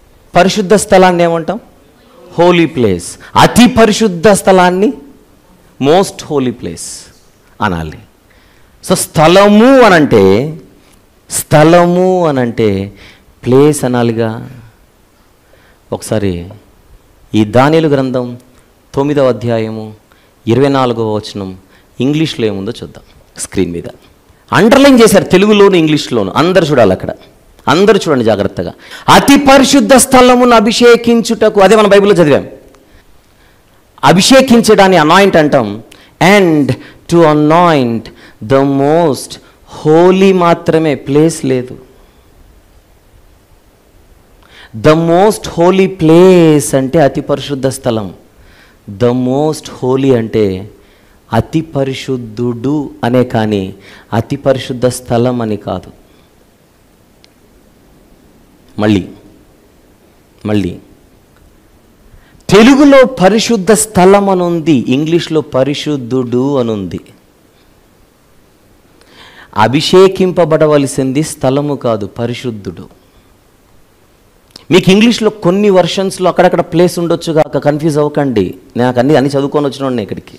పరిశుద్ధ స్థలాన్ని ఏమంటాం హోలీ ప్లేస్ అతి పరిశుద్ధ స్థలాన్ని మోస్ట్ హోలీ ప్లేస్ అనాలి సో స్థలము అనంటే స్థలము అనంటే ప్లేస్ అనాలిగా ఒకసారి ఈ దానిలు గ్రంథం తొమ్మిదవ అధ్యాయము ఇరవై నాలుగవ వచనం ఇంగ్లీష్లో ఏముందో చూద్దాం స్క్రీన్ మీద అండర్లైన్ చేశారు తెలుగులోను ఇంగ్లీష్లోను అందరు చూడాలి అక్కడ అందరూ చూడండి జాగ్రత్తగా అతి పరిశుద్ధ స్థలమును అభిషేకించుటకు అదే మన బైబిల్లో చదివాం అభిషేకించడాన్ని అనాయింట్ అంటాం and to anoint the most holy మాత్రమే ప్లేస్ లేదు ద మోస్ట్ హోలీ ప్లేస్ అంటే అతి పరిశుద్ధ స్థలం ద మోస్ట్ హోలీ అంటే అతి పరిశుద్ధుడు అనే కానీ అతి పరిశుద్ధ స్థలం అని కాదు మళ్ళీ మళ్ళీ తెలుగులో పరిశుద్ధ స్థలం అనుంది ఇంగ్లీష్లో పరిశుద్ధుడు అనుంది అభిషేకింపబడవలసింది స్థలము కాదు పరిశుద్ధుడు మీకు ఇంగ్లీష్లో కొన్ని వర్షన్స్లో అక్కడక్కడ ప్లేస్ ఉండొచ్చు కాక కన్ఫ్యూజ్ అవ్వకండి నాకు అన్ని అన్ని చదువుకొని వచ్చిన ఇక్కడికి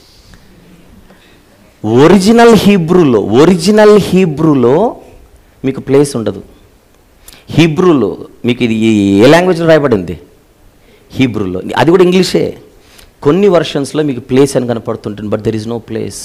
ఒరిజినల్ హీబ్రూలో ఒరిజినల్ హీబ్రూలో మీకు ప్లేస్ ఉండదు హీబ్రూలో మీకు ఇది ఏ లాంగ్వేజ్లో రాయబడింది హీబ్రూలో అది కూడా ఇంగ్లీషే కొన్ని వర్షన్స్లో మీకు ప్లేస్ అని కనపడుతుంటుంది but there is no place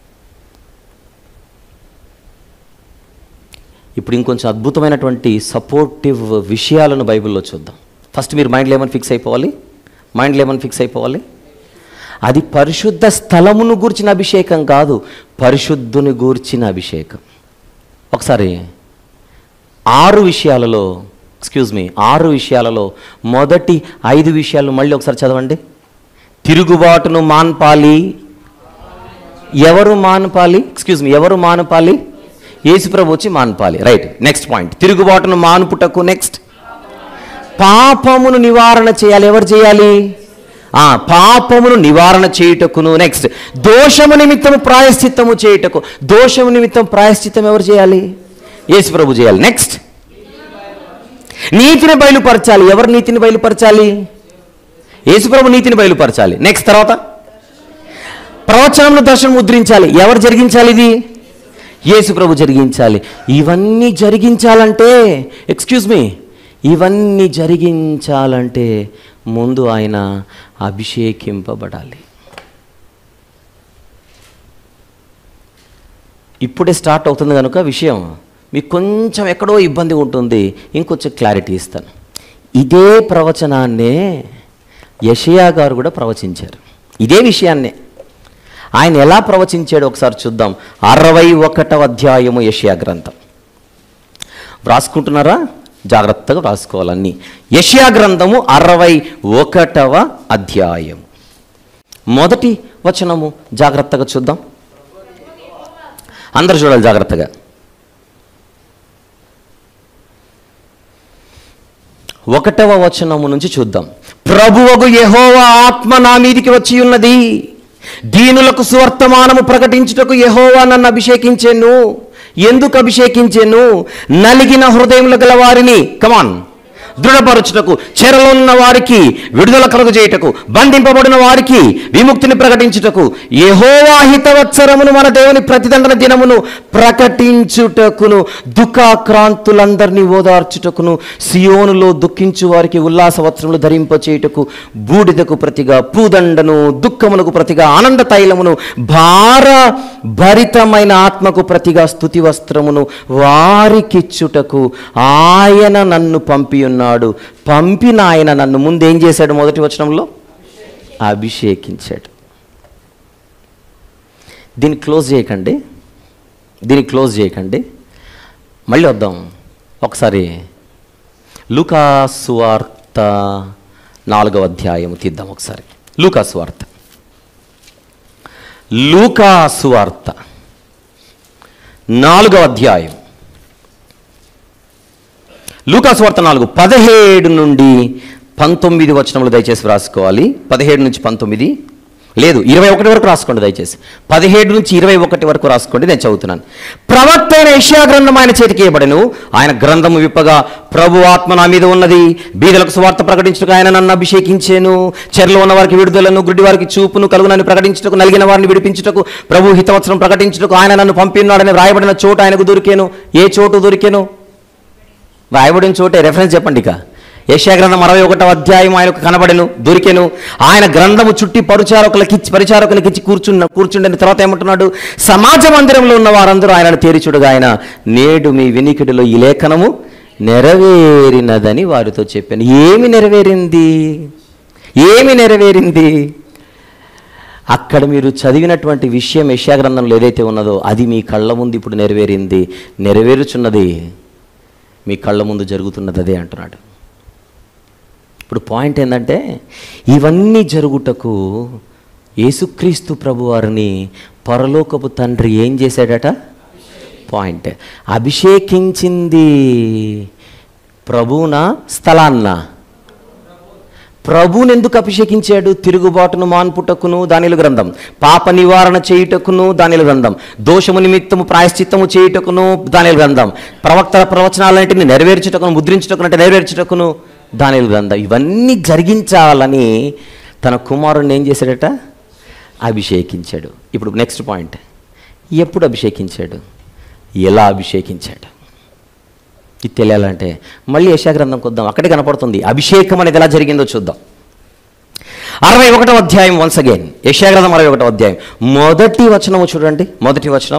ఇప్పుడు ఇంకొంచెం అద్భుతమైనటువంటి సపోర్టివ్ విషయాలను బైబిల్లో చూద్దాం ఫస్ట్ మీరు మైండ్లో ఏమని ఫిక్స్ అయిపోవాలి మైండ్లో ఏమని ఫిక్స్ అయిపోవాలి అది పరిశుద్ధ స్థలమును గూర్చిన అభిషేకం కాదు పరిశుద్ధుని గూర్చిన అభిషేకం ఒకసారి ఆరు విషయాలలో ఎక్స్క్యూజ్ మీ ఆరు విషయాలలో మొదటి ఐదు విషయాలు మళ్ళీ ఒకసారి చదవండి తిరుగుబాటును మాన్పాలి ఎవరు మానపాలి ఎక్స్క్యూజ్ మీ ఎవరు మానపాలి యేసుప్రభు వచ్చి మానపాలి రైట్ నెక్స్ట్ పాయింట్ తిరుగుబాటును మానుపుటకు నెక్స్ట్ పాపమును నివారణ చేయాలి ఎవరు చేయాలి ఆ పాపమును నివారణ చేయుటకును నెక్స్ట్ దోషము నిమిత్తము ప్రాయశ్చిత్తము చేయుటకు దోషము నిమిత్తం ప్రాయశ్చిత్తం ఎవరు చేయాలి యేసుప్రభు చేయాలి నెక్స్ట్ నీతిని బయలుపరచాలి ఎవరు నీతిని బయలుపరచాలి యేసుప్రభు నీతిని బయలుపరచాలి నెక్స్ట్ తర్వాత ప్రవచనములు దర్శనం ముద్రించాలి ఎవరు జరిగించాలి ఇది యేసుప్రభు జరిగించాలి ఇవన్నీ జరిగించాలంటే ఎక్స్క్యూజ్ మీ ఇవన్నీ జరిగించాలంటే ముందు ఆయన అభిషేకింపబడాలి ఇప్పుడే స్టార్ట్ అవుతుంది కనుక విషయం మీకు కొంచెం ఎక్కడో ఇబ్బంది ఉంటుంది ఇంకొంచెం క్లారిటీ ఇస్తాను ఇదే ప్రవచనాన్నే యషయా గారు కూడా ప్రవచించారు ఇదే విషయాన్నే ఆయన ఎలా ప్రవచించాడో ఒకసారి చూద్దాం అరవై ఒకటవ అధ్యాయము యషయా గ్రంథం వ్రాసుకుంటున్నారా జాగ్రత్తగా వ్రాసుకోవాలన్నీ యషయా గ్రంథము అరవై ఒకటవ అధ్యాయం మొదటి వచనము జాగ్రత్తగా చూద్దాం అందరు చూడాలి జాగ్రత్తగా ఒకటవ వచనము నుంచి చూద్దాం ప్రభువగు యెహోవా ఆత్మ నా మీదికి వచ్చి ఉన్నది దీనులకు సువర్తమానము ప్రకటించుటకు యెహోవా నన్ను అభిషేకించెను ఎందుకు అభిషేకించెను నలిగిన హృదయములు గల వారిని కమాన్ దృఢపరచుటకు చెరలో ఉన్న వారికి విడుదల కలుగు చేయుటకు బంధింపబడిన వారికి విముక్తిని ప్రకటించుటకు యెహోవా హితవత్సరమును మన దేవుని ప్రతిదండన దినమును ప్రకటించుటకును దుఃఖాక్రాంతులందరినీ ఓదార్చుటకును సియోనులో దుఃఖించు వారికి ఉల్లాస వస్త్రములు ధరింపచేయుటకు బూడిదకు ప్రతిగా పూదండను దుఃఖమునకు ప్రతిగా ఆనంద తైలమును భార భరితమైన ఆత్మకు ప్రతిగా స్థుతి వస్త్రమును వారికిచ్చుటకు ఆయన నన్ను పంపి ఉన్నాడు పంపిన ఆయన నన్ను ముందు ఏం చేశాడు మొదటి వచనంలో అభిషేకించాడు దీన్ని క్లోజ్ చేయకండి దీన్ని క్లోజ్ చేయకండి మళ్ళీ వద్దాం ఒకసారి లూకా సువార్త నాలుగవ అధ్యాయం తీద్దాం ఒకసారి లూకా సువార్త లూకా సువార్త నాలుగవ అధ్యాయం లూకా సువార్త నాలుగు పదిహేడు నుండి పంతొమ్మిది వచనములు దయచేసి వ్రాసుకోవాలి పదిహేడు నుంచి పంతొమ్మిది లేదు ఇరవై ఒకటి వరకు రాసుకోండి దయచేసి పదిహేడు నుంచి ఇరవై ఒకటి వరకు రాసుకోండి నేను చదువుతున్నాను ప్రవక్త అయిన యెషయా గ్రంథం ఆయన చేతికి ఇవ్వబడను ఆయన గ్రంథము విప్పగా ప్రభు ఆత్మ నా మీద ఉన్నది బీదలకు సువార్త ప్రకటించుటకు ఆయన నన్ను అభిషేకించాను చెరలో ఉన్న వారికి విడుదలను గుడ్డి వారికి చూపును కలుగునని ప్రకటించుటకు నలిగిన వారిని విడిపించుటకు ప్రభు హితవచనం ప్రకటించుటకు ఆయన నన్ను పంపినాడని రాయబడిన చోటు ఆయనకు దొరికాను ఏ చోటు దొరికాను రాయబడిన చోటే రెఫరెన్స్ చెప్పండి ఇక యెషయా గ్రంథం అరవై ఒకటో అధ్యాయం ఆయనకు కనబడెను దొరికెను ఆయన గ్రంథము చుట్టి పరిచారకులకిచ్చి పరిచారకులకిచ్చి కూర్చున్న కూర్చుండని తర్వాత ఏమంటున్నాడు సమాజ మందిరంలో ఉన్న వారందరూ ఆయనను తేరిచుడుగా ఆయన నేడు మీ వినికిడిలో ఈ లేఖనము నెరవేరినదని వారితో చెప్పాను ఏమి నెరవేరింది ఏమి నెరవేరింది అక్కడ మీరు చదివినటువంటి విషయం యెషయా గ్రంథంలో ఏదైతే ఉన్నదో అది మీ కళ్ళ ముందు ఇప్పుడు నెరవేరింది నెరవేరుచున్నది మీ కళ్ళ ముందు జరుగుతున్నది అదే అంటున్నాడు ఇప్పుడు పాయింట్ ఏంటంటే ఇవన్నీ జరుగుటకు యేసుక్రీస్తు ప్రభువారిని పరలోకపు తండ్రి ఏం చేశాడట పాయింట్ అభిషేకించింది ప్రభువున స్థలాన్న ప్రభువుని ఎందుకు అభిషేకించాడు తిరుగుబాటును మాన్పుటకును దానిల గ్రంథం పాప నివారణ చేయుటకును దానిల గ్రంథం దోషము నిమిత్తము ప్రాయశ్చిత్తము చేయుటకును దానిల గ్రంథం ప్రవక్తల ప్రవచనాలన్నింటిని నెరవేర్చుటకును ముద్రించుటకును అంటే నెరవేర్చుటకును దానిల గ్రంథం ఇవన్నీ జరిగించాలని తన కుమారుణ్ణి ఏం చేశాడట అభిషేకించాడు ఇప్పుడు నెక్స్ట్ పాయింట్ ఎప్పుడు అభిషేకించాడు ఎలా అభిషేకించాడు ఇది తెలియాలంటే మళ్ళీ యశాగ్రంథం కొద్దాం అక్కడే కనపడుతుంది అభిషేకం అనేది ఎలా జరిగిందో చూద్దాం అరవై ఒకటో అధ్యాయం వన్స్ అగైన్ యశాగ్రంథం అరవై ఒకటో అధ్యాయం మొదటి వచనము చూడండి మొదటి వచనం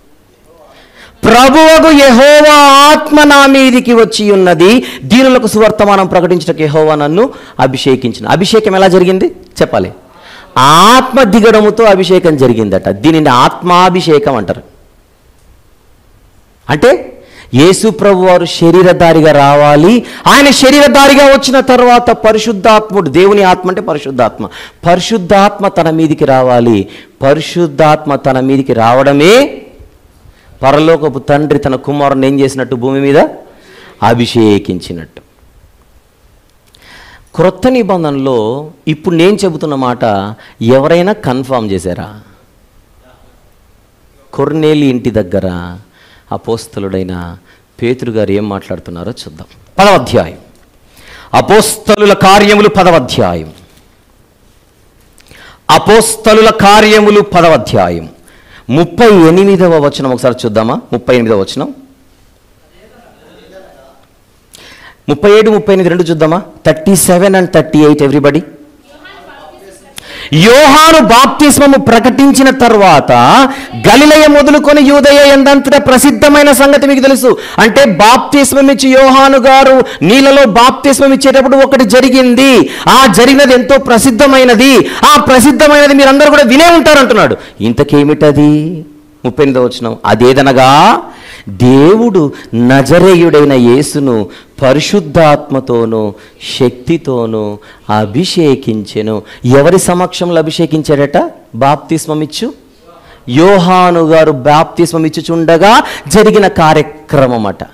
ప్రభువగు యెహోవా ఆత్మ నా మీదికి వచ్చి ఉన్నది దీనులకు సువర్తమానం ప్రకటించటకు యెహోవా నన్ను అభిషేకించిన అభిషేకం ఎలా జరిగింది చెప్పాలి ఆత్మ దిగడముతో అభిషేకం జరిగిందట దీనిని ఆత్మాభిషేకం అంటారు అంటే యేసు ప్రభు వారు శరీరధారిగా రావాలి ఆయన శరీరధారిగా వచ్చిన తర్వాత పరిశుద్ధాత్ముడు దేవుని ఆత్మ అంటే పరిశుద్ధాత్మ పరిశుద్ధాత్మ తన మీదికి రావాలి పరిశుద్ధాత్మ తన మీదికి రావడమే పరలోకపు తండ్రి తన కుమారుని ఏం చేసినట్టు భూమి మీద అభిషేకించినట్టు క్రొత్త నిబంధనలో ఇప్పుడు నేను చెబుతున్న మాట ఎవరైనా కన్ఫామ్ చేశారా కొర్నేలి ఇంటి దగ్గర అపోస్తలుడైన పేతురు గారు ఏం మాట్లాడుతున్నారో చూద్దాం పదవ అధ్యాయం అపోస్తలుల కార్యములు పదవ అధ్యాయం అపోస్తలుల కార్యములు పదవ అధ్యాయం ముప్పై ఎనిమిదవ వచనం ఒకసారి చూద్దామా ముప్పై ఎనిమిదవ వచనం ముప్పై ఏడు ముప్పై ఎనిమిది రెండు చూద్దామా thirty seven and thirty eight everybody యోహాను బాప్తిస్మము ప్రకటించిన తర్వాత గలిలయ మొదలుకొని యూదయ ఎందంతటా ప్రసిద్ధమైన సంగతి మీకు తెలుసు అంటే బాప్తిస్మం ఇచ్చి యోహాను గారు నీళ్ళలో బాప్తిస్మం ఇచ్చేటప్పుడు ఒకటి జరిగింది ఆ జరిగినది ఎంతో ప్రసిద్ధమైనది ఆ ప్రసిద్ధమైనది మీరందరూ కూడా వినే ఉంటారంటున్నాడు ఇంతకేమిటది ముప్పై ఎనిమిదో వచ్చిన అదేదనగా దేవుడు నజరేయుడైన యేసును పరిశుద్ధాత్మతోనూ శక్తితోనూ అభిషేకించెను ఎవరి సమక్షంలో అభిషేకించాడట బాప్తిస్మమిచ్చు యోహాను గారు బాప్తిస్మం ఇచ్చుచుండగా జరిగిన కార్యక్రమం అట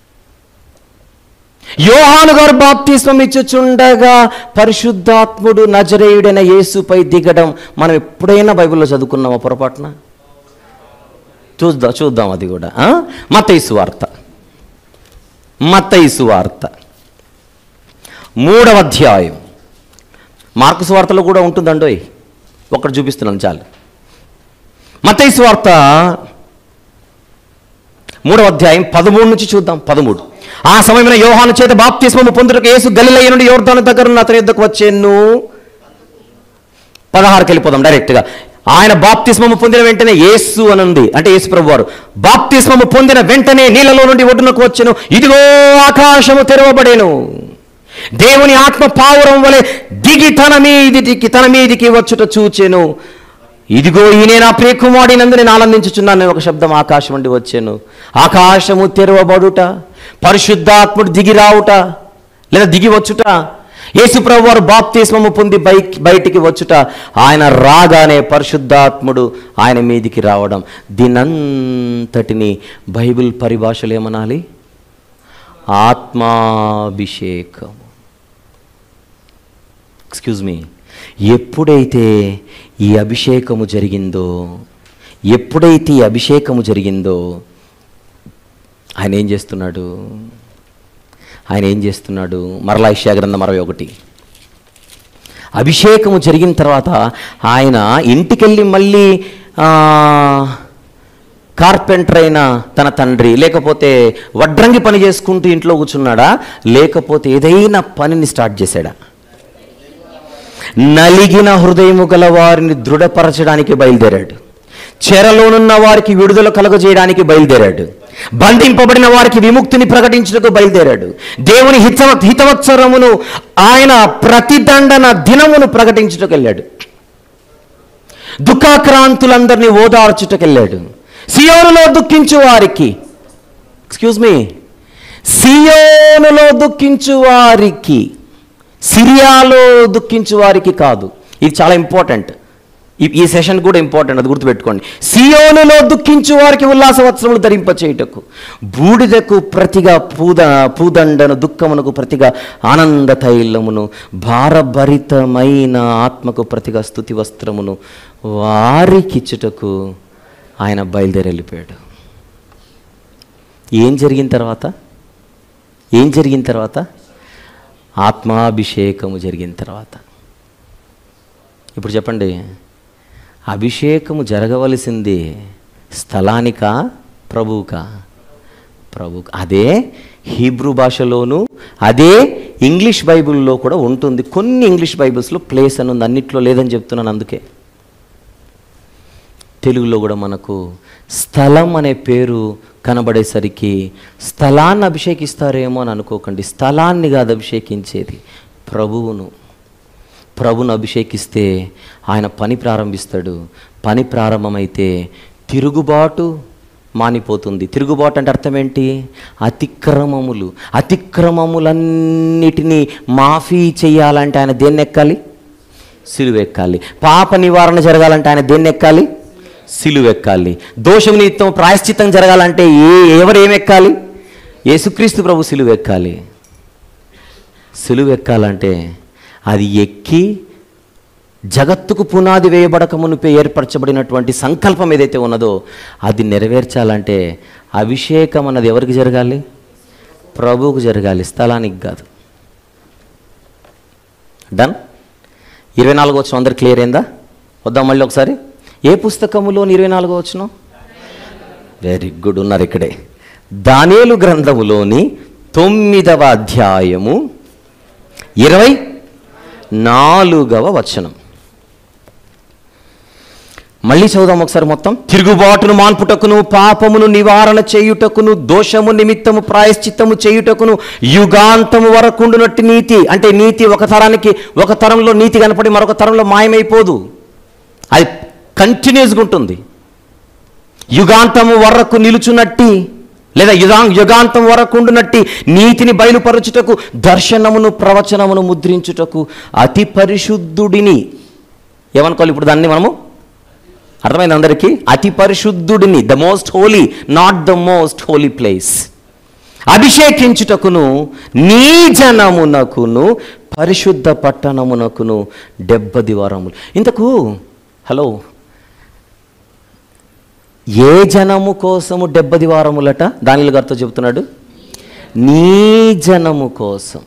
యోహాను గారు బాప్తిస్మం ఇచ్చుచుండగా పరిశుద్ధాత్ముడు నజరేయుడైన యేసుపై దిగడం మనం ఎప్పుడైనా బైబిల్లో చదువుకున్నామా పొరపాటున చూద్దాం చూద్దాం అది కూడా మతైసు వార్త మతైసు వార్త మూడవ అధ్యాయం మార్కు వార్తలో కూడా ఉంటుందండోయ్ ఒకటి చూపిస్తున్నాను చాలు మతైసు వార్త మూడవ అధ్యాయం పదమూడు నుంచి చూద్దాం పదమూడు ఆ సమయమైన యోహాను చేత బాప్తిస్మము పొందుటకు యేసు గలిలయ నుండి యోర్దాను దగ్గర ఉన్న అతని యుద్ధకు వచ్చేను పదహారుకి వెళ్ళిపోదాం డైరెక్ట్గా ఆయన బాప్తిస్మము పొందిన వెంటనే యేసు అని ఉంది అంటే యేసు ప్రభు వారు బాప్తిస్మము పొందిన వెంటనే నీళ్ళలో నుండి ఒడ్డునకు వచ్చెను ఇదిగో ఆకాశము తెరవబడేను దేవుని ఆత్మ పావురం వలె దిగి తన మీదికి తన మీదికి వచ్చుట చూచెను ఇదిగో ఈయన నా ప్రియకుమారుడినందు నేను ఆనందించుచున్నాను ఒక శబ్దం ఆకాశం నుండి వచ్చాను ఆకాశము తెరవబడుట పరిశుద్ధాత్ముడు దిగి రావుట లేదా దిగి వచ్చుట యేసుప్రభు వారు బాప్తిస్మము పొంది బై బయటికి వచ్చుట ఆయన రాగానే పరిశుద్ధాత్ముడు ఆయన మీదికి రావడం దీనంతటిని బైబిల్ పరిభాషలు ఏమనాలి ఆత్మాభిషేకం ఎక్స్క్యూజ్ మీ ఎప్పుడైతే ఈ అభిషేకము జరిగిందో ఎప్పుడైతే ఈ అభిషేకము జరిగిందో ఆయన ఏం చేస్తున్నాడు ఆయన ఏం చేస్తున్నాడు మరలా ఇష్యా గ్రంథం అరవై ఒకటి అభిషేకము జరిగిన తర్వాత ఆయన ఇంటికెళ్ళి మళ్ళీ ఆ, కార్పెంటర్ అయిన తన తండ్రి లేకపోతే వడ్రంగి పని చేసుకుంటూ ఇంట్లో కూర్చున్నాడా లేకపోతే ఏదైనా పనిని స్టార్ట్ చేశాడా నలిగిన హృదయము గల వారిని దృఢపరచడానికి బయలుదేరాడు చెరలోనున్న వారికి విడుదల కలుగజేయడానికి బయలుదేరాడు బంధింపబడిన వారికి విముక్తిని ప్రకటించుటకు బయలుదేరాడు దేవుని హిత హితవత్సరమును ఆయన ప్రతిదండన దినమును ప్రకటించుటకు వెళ్ళాడు దుఃఖాక్రాంతులందరినీ ఓదార్చుటకెళ్ళాడు సియోనులో దుఃఖించు వారికి ఎక్స్క్యూజ్ మీ సియోనులో దుఃఖించు వారికి సిరియాలో దుఃఖించు వారికి కాదు ఇది చాలా ఇంపార్టెంట్ ఈ- ఈ సెషన్ కూడా ఇంపార్టెంట్ అది గుర్తుపెట్టుకోండి సియోనులో దుఃఖించు వారికి ఉల్లాస వస్త్రములు ధరింప చేయుటకు బూడిదకు ప్రతిగా పూద పూదండను దుఃఖమునకు ప్రతిగా ఆనంద తైలమును భారభరితమైన ఆత్మకు ప్రతిగా స్థుతి వస్త్రమును వారికిచ్చుటకు ఆయన బయలుదేరి వెళ్ళిపోయాడు ఏం జరిగిన తర్వాత ఏం జరిగిన తర్వాత ఆత్మాభిషేకము జరిగిన తర్వాత ఇప్పుడు చెప్పండి అభిషేకము జరగవలసింది స్థలానికా ప్రభువుకా ప్రభు అదే హీబ్రూ భాషలోను అదే ఇంగ్లీష్ బైబిల్లో కూడా ఉంటుంది కొన్ని ఇంగ్లీష్ బైబిల్స్లో ప్లేస్ అని ఉంది అన్నిట్లో లేదని చెప్తున్నాను అందుకే తెలుగులో కూడా మనకు స్థలం అనే పేరు కనబడేసరికి స్థలాన్ని అభిషేకిస్తారేమో అని అనుకోకండి స్థలాన్ని కాదు అభిషేకించేది ప్రభువును ప్రభును అభిషేకిస్తే ఆయన పని ప్రారంభిస్తాడు పని ప్రారంభమైతే తిరుగుబాటు మానిపోతుంది తిరుగుబాటు అంటే అర్థం ఏంటి అతిక్రమములు అతిక్రమములన్నిటినీ మాఫీ చేయాలంటే ఆయన దేన్ని ఎక్కాలి సిలువ ఎక్కాలి పాప నివారణ జరగాలంటే ఆయన దేన్ని ఎక్కాలి సిలువ ఎక్కాలి దోషం నిమిత్తం ప్రాయశ్చిత్తం జరగాలంటే ఏ ఎవరు ఏం ఎక్కాలి యేసుక్రీస్తు ప్రభు సిలువ ఎక్కాలి సిలువ ఎక్కాలంటే అది ఎక్కి జగత్తుకు పునాది వేయబడక మునిపే ఏర్పరచబడినటువంటి సంకల్పం ఏదైతే ఉన్నదో అది నెరవేర్చాలంటే అభిషేకం అన్నది ఎవరికి జరగాలి ప్రభువుకు జరగాలి స్థలానికి కాదు డన్ ఇరవై నాలుగో వచ్చిన అందరు క్లియర్ అయిందా వద్దాం మళ్ళీ ఒకసారి ఏ పుస్తకములోని ఇరవై నాలుగో వచ్చిన వెరీ గుడ్ ఉన్నారు ఇక్కడే దానియేలు గ్రంథములోని తొమ్మిదవ అధ్యాయము ఇరవై నాలుగవ వచనం మళ్ళీ చదువుదాం ఒకసారి మొత్తం తిరుగుబాటును మాన్పుటకును పాపమును నివారణ చేయుటకును దోషము నిమిత్తము ప్రాయశ్చిత్తము చేయుటకును యుగాంతము వరకుండునట్టి నీతి అంటే నీతి ఒక తరానికి ఒక తరంలో నీతి కనపడి మరొక తరంలో మాయమైపోదు అది కంటిన్యూస్గా ఉంటుంది యుగాంతము వరకు నిలుచునట్టి లేదా యుగా యుగాంతం వరకు ఉండునట్టి నీతిని బయలుపరచుటకు దర్శనమును ప్రవచనమును ముద్రించుటకు అతి పరిశుద్ధుడిని ఏమనుకోవాలి ఇప్పుడు దాన్ని మనము అర్థమైంది అందరికీ అతి పరిశుద్ధుడిని the most holy not the most holy place అభిషేకించుటకును నీ జనమునకును పరిశుద్ధ పట్టణమునకును డెబ్బది వారములు ఇంతకు హలో ఏ జనము కోసము డెబ్బది వారములట దానిలో గారితో చెబుతున్నాడు నీ జనము కోసం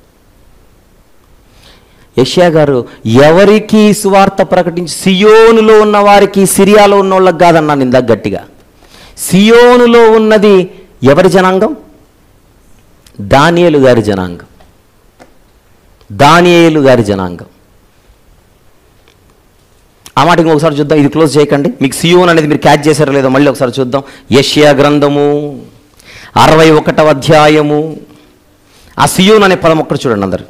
యష్యా గారు ఎవరికి ఈ సువార్త ప్రకటించి సియోనులో ఉన్న వారికి సిరియాలో ఉన్న వాళ్ళకి కాదన్నాను ఇందాక గట్టిగా సియోనులో ఉన్నది ఎవరి జనాంగం దానియేలు గారి జనాంగం దానియేలు గారి జనాంగం ఆ మాట ఒకసారి చూద్దాం ఇది క్లోజ్ చేయకండి మీకు సియోన్ అనేది మీరు క్యాచ్ చేశారో లేదో మళ్ళీ ఒకసారి చూద్దాం యష్యా గ్రంథము అరవై ఒకటవ అధ్యాయము ఆ సియోన్ అనే పదం ఒక్కటి చూడండి అందరు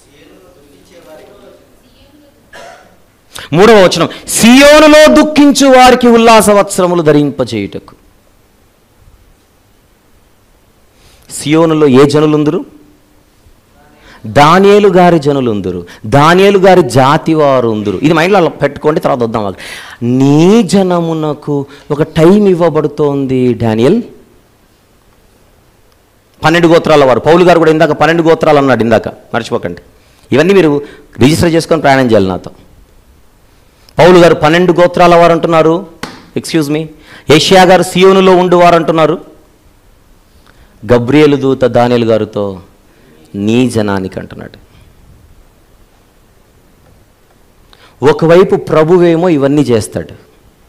మూడవ వచనం సియోనులో దుఃఖించు వారికి ఉల్లాస వత్సరములు ధరింపచేయుటకు సియోనులో ఏ జనులుందురు దానియేలు గారి జనులుందురు దానియేలు గారి జాతి వారు ఉందురు ఇది మైండ్లో అలా పెట్టుకోండి తర్వాత వద్దాం వాళ్ళకి. నీ జనమునకు ఒక టైం ఇవ్వబడుతోంది డానియల్ పన్నెండు గోత్రాల వారు పౌలు గారు కూడా ఇందాక పన్నెండు గోత్రాలు అన్నాడు ఇందాక మర్చిపోకండి ఇవన్నీ మీరు రిజిస్టర్ చేసుకొని ప్రయాణం చేయాలి నాతో పౌలు గారు పన్నెండు గోత్రాల వారు అంటున్నారు ఎక్స్క్యూజ్ మీ ఏషియా గారు సియోనులో ఉండు వారు అంటున్నారు గబ్రియేలు దూత దానియలు గారితో నీ జనానికి అంటున్నాడు ఒకవైపు ప్రభువేమో ఇవన్నీ చేస్తాడు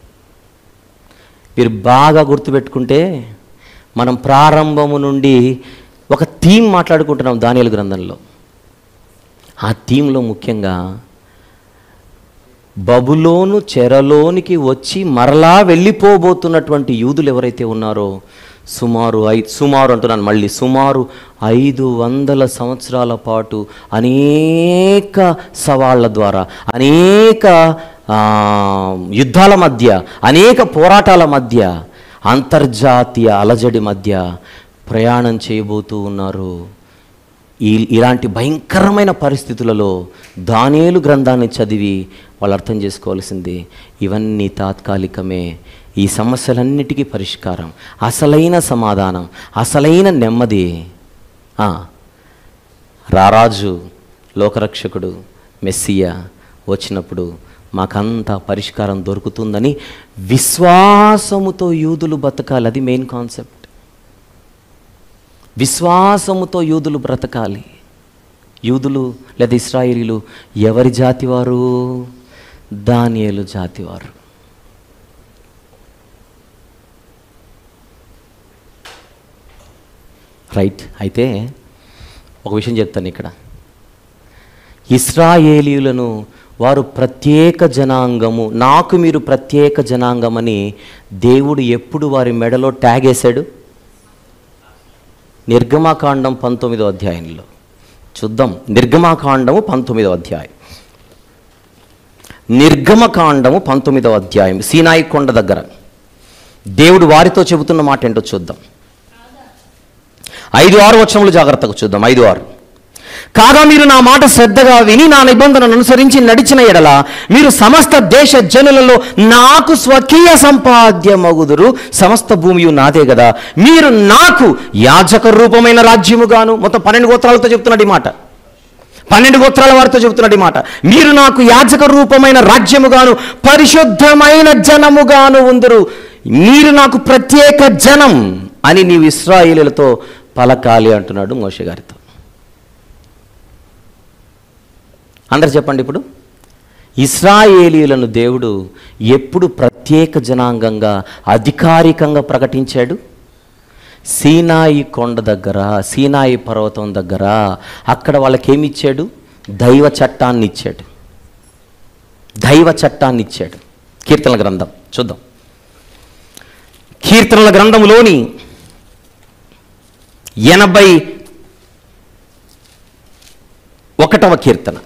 మీరు బాగా గుర్తుపెట్టుకుంటే మనం ప్రారంభము నుండి ఒక థీమ్ మాట్లాడుకుంటున్నాం దానియలు గ్రంథంలో ఆ థీమ్లో ముఖ్యంగా బబులోను చెరలోనికి వచ్చి మరలా వెళ్ళిపోబోతున్నటువంటి యూదులు ఎవరైతే ఉన్నారో సుమారు ఐ సుమారు అంటున్నాను మళ్ళీ సుమారు ఐదు వందల సంవత్సరాల పాటు అనేక సవాళ్ళ ద్వారా అనేక ఆ, యుద్ధాల మధ్య అనేక పోరాటాల మధ్య అంతర్జాతీయ అలజడి మధ్య ప్రయాణం చేయబోతూ ఉన్నారు ఈ ఇలాంటి భయంకరమైన పరిస్థితులలో దానేలు గ్రంథాన్ని చదివి వాళ్ళు అర్థం చేసుకోవాల్సింది ఇవన్నీ తాత్కాలికమే ఈ సమస్యలన్నిటికీ పరిష్కారం అసలైన సమాధానం అసలైన నెమ్మది ఆ, రారాజు లోకరక్షకుడు మెస్సియా వచ్చినప్పుడు మాకంతా పరిష్కారం దొరుకుతుందని విశ్వాసముతో యూదులు బతకాలి అది మెయిన్ కాన్సెప్ట్ విశ్వాసముతో యూదులు బ్రతకాలి యూదులు లేదా ఇస్రాయేలీలు ఎవరి జాతివారు దానియేలు జాతివారు రైట్ అయితే ఒక విషయం చెప్తాను ఇక్కడ ఇస్రాయేలీయులను వారు ప్రత్యేక జనాంగము నాకు మీరు ప్రత్యేక జనాంగమని దేవుడు ఎప్పుడు వారి మెడలో ట్యాగ్ వేశాడు నిర్గమాకాండం పంతొమ్మిదో అధ్యాయంలో చూద్దాం నిర్గమాకాండము పంతొమ్మిదో అధ్యాయం నిర్గమకాండము పంతొమ్మిదవ అధ్యాయం సీనాయి కొండ దగ్గర దేవుడు వారితో చెబుతున్న మాట ఏంటో చూద్దాం ఐదు ఆరు వచనములు జాగ్రత్తగా చూద్దాం ఐదు ఆరు కాగా మీరు నా మాట శ్రద్ధగా విని నా నిబంధనను అనుసరించి నడిచిన ఎడల మీరు సమస్త దేశ జనులలో నాకు స్వకీయ సంపాద్యమగుదురు సమస్త భూమియు నాదే కదా మీరు నాకు యాజక రూపమైన రాజ్యముగాను మొత్తం పన్నెండు గోత్రాలతో చెప్తున్నాడు ఈ మాట పన్నెండు గోత్రాల వారితో చెబుతున్నాడు ఈ మాట మీరు నాకు యాజక రూపమైన రాజ్యముగాను పరిశుద్ధమైన జనముగాను ఉందరు మీరు నాకు ప్రత్యేక జనం అని నీవు ఇస్రాయేలులతో పలకాలి అంటున్నాడు మోషే గారితో అందరు చెప్పండి ఇప్పుడు ఇస్రాయేలీయులను దేవుడు ఎప్పుడు ప్రత్యేక జనాంగంగా అధికారికంగా ప్రకటించాడు సీనాయి కొండ దగ్గర సీనాయి పర్వతం దగ్గర అక్కడ వాళ్ళకి ఏమి ఇచ్చాడు దైవ చట్టాన్ని ఇచ్చాడు దైవ చట్టాన్ని ఇచ్చాడు కీర్తనల గ్రంథం చూద్దాం కీర్తనల గ్రంథంలోని ఎనభై ఒకటవ కీర్తన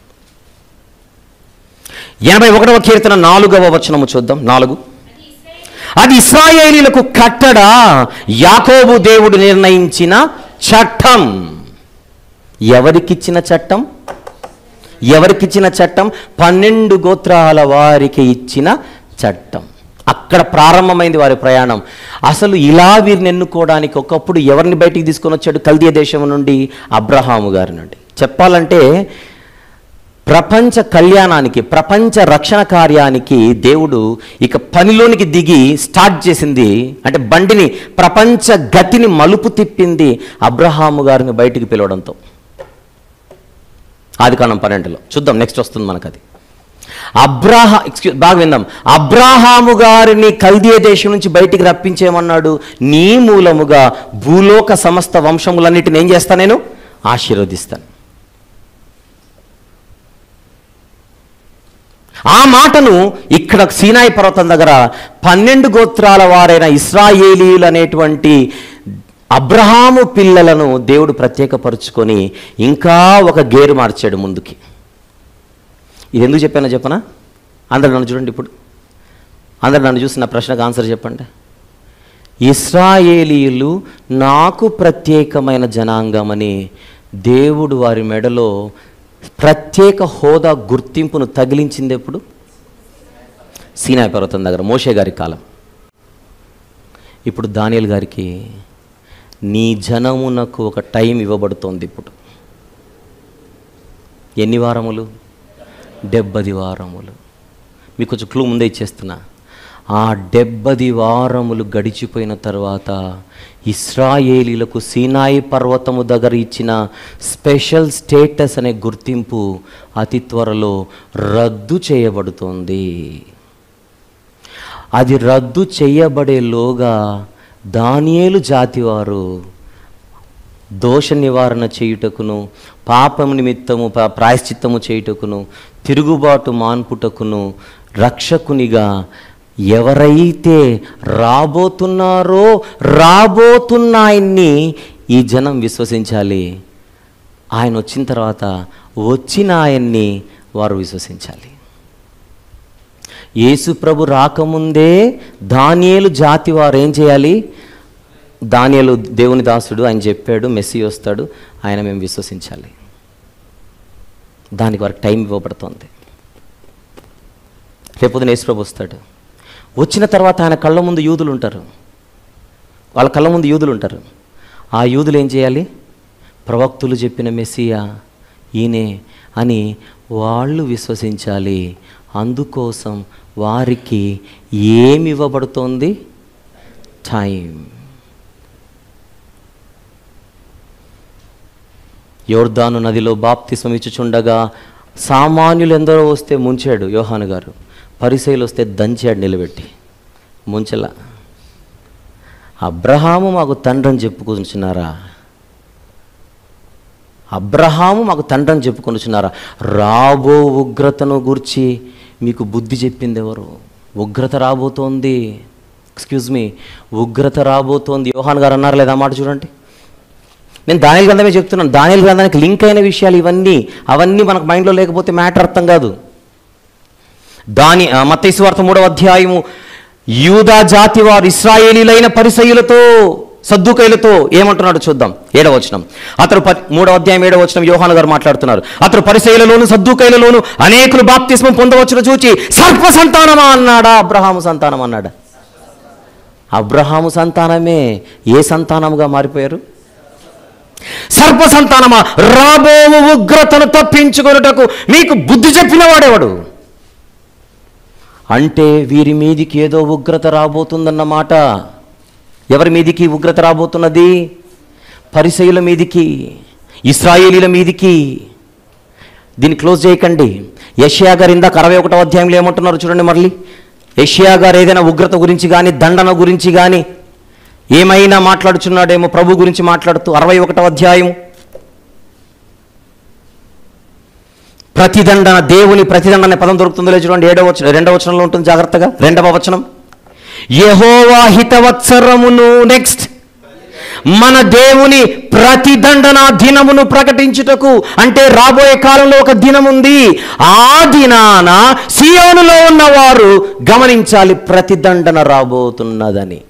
ఎనభై ఒకటవ కీర్తన నాలుగవ వచనము చూద్దాం నాలుగు అది ఇస్రాయేలీలకు కట్టడ యాకోబు దేవుడు నిర్ణయించిన చట్టం ఎవరికిచ్చిన చట్టం ఎవరికిచ్చిన చట్టం పన్నెండు గోత్రాల వారికి ఇచ్చిన చట్టం అక్కడ ప్రారంభమైంది వారి ప్రయాణం అసలు ఇలా వీరిని ఎన్నుకోవడానికి ఒకప్పుడు ఎవరిని బయటికి తీసుకొని వచ్చాడు కల్దీయ దేశం నుండి అబ్రహాము గారి నుండి చెప్పాలంటే ప్రపంచ కళ్యాణానికి ప్రపంచ రక్షణ కార్యానికి దేవుడు ఇక పనిలోనికి దిగి స్టార్ట్ చేసింది అంటే బండిని ప్రపంచ గతిని మలుపు తిప్పింది అబ్రహాము గారిని బయటికి పిలవడంతో ఆది కాండం పన్నెండులో చూద్దాం నెక్స్ట్ వస్తుంది మనకు అది అబ్రాహా ఎక్స్క్యూజ్ బాగా విందాం అబ్రాహాము గారిని కల్దీయ దేశం నుంచి బయటికి రప్పించేమన్నాడు నీ మూలముగా భూలోక సమస్త వంశములన్నిటిని ఏం చేస్తా నేను ఆశీర్వదిస్తాను ఆ మాటను ఇక్కడ సీనాయి పర్వతం దగ్గర పన్నెండు గోత్రాల వారైన ఇస్రాయేలీలు అనేటువంటి అబ్రహాము పిల్లలను దేవుడు ప్రత్యేకపరుచుకొని ఇంకా ఒక గేరు మార్చాడు ముందుకి ఇది ఎందుకు చెప్పానో చెప్పనా అందరు నన్ను చూడండి ఇప్పుడు అందరు నన్ను చూసి నా ప్రశ్నకు ఆన్సర్ చెప్పండి ఇస్రాయేలీలు నాకు ప్రత్యేకమైన జనాంగమని దేవుడు వారి మెడలో ప్రత్యేక హోదా గుర్తింపును తగిలించింది ఎప్పుడు సీనాయి పర్వతం దగ్గర మోషే గారి కాలం ఇప్పుడు దానియల్ గారికి నీ జనమునకు ఒక టైం ఇవ్వబడుతోంది ఇప్పుడు ఎన్ని వారములు డెబ్బది వారములు మీకు కొంచెం క్లూ ముందే ఇచ్చేస్తున్నా ఆ డెబ్బది వారములు గడిచిపోయిన తర్వాత ఇస్రాయేలీలకు సీనాయి పర్వతము దగ్గర ఇచ్చిన స్పెషల్ స్టేటస్ అనే గుర్తింపు అతి త్వరలో రద్దు చేయబడుతోంది అది రద్దు చేయబడేలోగా దానియేలు జాతివారు దోష నివారణ చేయుటకును పాపం నిమిత్తము ప- ప్రాయశ్చిత్తము చేయుటకును తిరుగుబాటు మాన్పుటకును రక్షకునిగా ఎవరైతే రాబోతున్నారో రాబోతున్న ఆయన్ని ఈ జనం విశ్వసించాలి ఆయన వచ్చిన తర్వాత వచ్చిన ఆయన్ని వారు విశ్వసించాలి యేసు ప్రభు రాకముందే దానియేలు జాతి వారు ఏం చేయాలి దానియేలు దేవుని దాసుడు ఆయన చెప్పాడు మెస్సి వస్తాడు ఆయన మేము విశ్వసించాలి దానికి వారికి టైం ఇవ్వబడుతోంది రేపొద్దున యేసు ప్రభు వస్తాడు వచ్చిన తర్వాత ఆయన కళ్ళ ముందు యూదులు ఉంటారు వాళ్ళ కళ్ళ ముందు యూదులు ఉంటారు ఆ యూదులు ఏం చేయాలి ప్రవక్తులు చెప్పిన మెస్సియా ఈయనే అని వాళ్ళు విశ్వసించాలి అందుకోసం వారికి ఏమి ఇవ్వబడుతోంది టైం యోర్దాను నదిలో బాప్తిస్మం ఇచ్చుచుండగా సామాన్యులు ఎందరో వస్తే ముంచాడు యోహాను గారు పరిసైలు వస్తే దంచాడు నిలబెట్టి ముంచలా అబ్రహాము మాకు తండ్రిని చెప్పుకుంటున్నారా అబ్రహాము మాకు తండ్రిని చెప్పుకొనిచున్నారా రాబో ఉగ్రతను గురించి మీకు బుద్ధి చెప్పింది ఎవరు ఉగ్రత రాబోతోంది ఎక్స్క్యూజ్ మీ ఉగ్రత రాబోతోంది యోహాన్ గారు అన్నారు లేదా ఆ మాట చూడండి నేను దానిల గ్రంథమే చెప్తున్నాను దానిల గ్రంథానికి లింక్ అయిన విషయాలు ఇవన్నీ అవన్నీ మనకు మైండ్లో లేకపోతే మ్యాటర్ అర్థం కాదు దాని మత్తయి వార్త మూడవ అధ్యాయము యూదా జాతి వారు ఇస్రాయేలీలైన పరిసయులతో సద్దుకైలతో ఏమంటున్నాడు చూద్దాం ఏడవ వచనం అతడు ప- మూడవ అధ్యాయం ఏడవ వచనం యోహాను గారు మాట్లాడుతున్నారు అతడు పరిసయులలోను సద్దుకైలలోను అనేకులు బాప్తిస్మం పొందవచ్చును చూచి సర్ప సంతానమా అన్నాడా అబ్రహాము సంతానం అన్నాడా అబ్రహాము సంతానమే ఏ సంతానముగా మారిపోయారు సర్ప సంతానమా రాబో ఉగ్రతను తప్పించుకొనుటకు మీకు బుద్ధి చెప్పిన వాడేవాడు అంటే వీరి మీదికి ఏదో ఉగ్రత రాబోతుందన్నమాట ఎవరి మీదికి ఉగ్రత రాబోతున్నది పరిసయుల మీదికి ఇస్రాయేలీల మీదికి దీన్ని క్లోజ్ చేయకండి యష్యా గారు ఇందాక అరవై ఒకటో అధ్యాయంలో ఏమంటున్నారు చూడండి మళ్ళీ యష్యా గారు ఏదైనా ఉగ్రత గురించి కానీ దండన గురించి కానీ ఏమైనా మాట్లాడుచున్నాడేమో ప్రభు గురించి మాట్లాడుతూ అరవై ఒకటో అధ్యాయం ప్రతిదండన దేవుని ప్రతిదండన అనే పదం దొరుకుతుందో లేదో చూడండి ఏడవ వచనం రెండవ వచనంలో ఉంటుంది జాగ్రత్తగా రెండవ వచనం యెహోవా హితవత్సరమును నెక్స్ట్ మన దేవుని ప్రతిదండన దినమును ప్రకటించుటకు అంటే రాబోయే కాలంలో ఒక దినం ఉంది ఆ దినాన సియోనులో ఉన్నవారు గమనించాలి ప్రతిదండన రాబోతున్నదని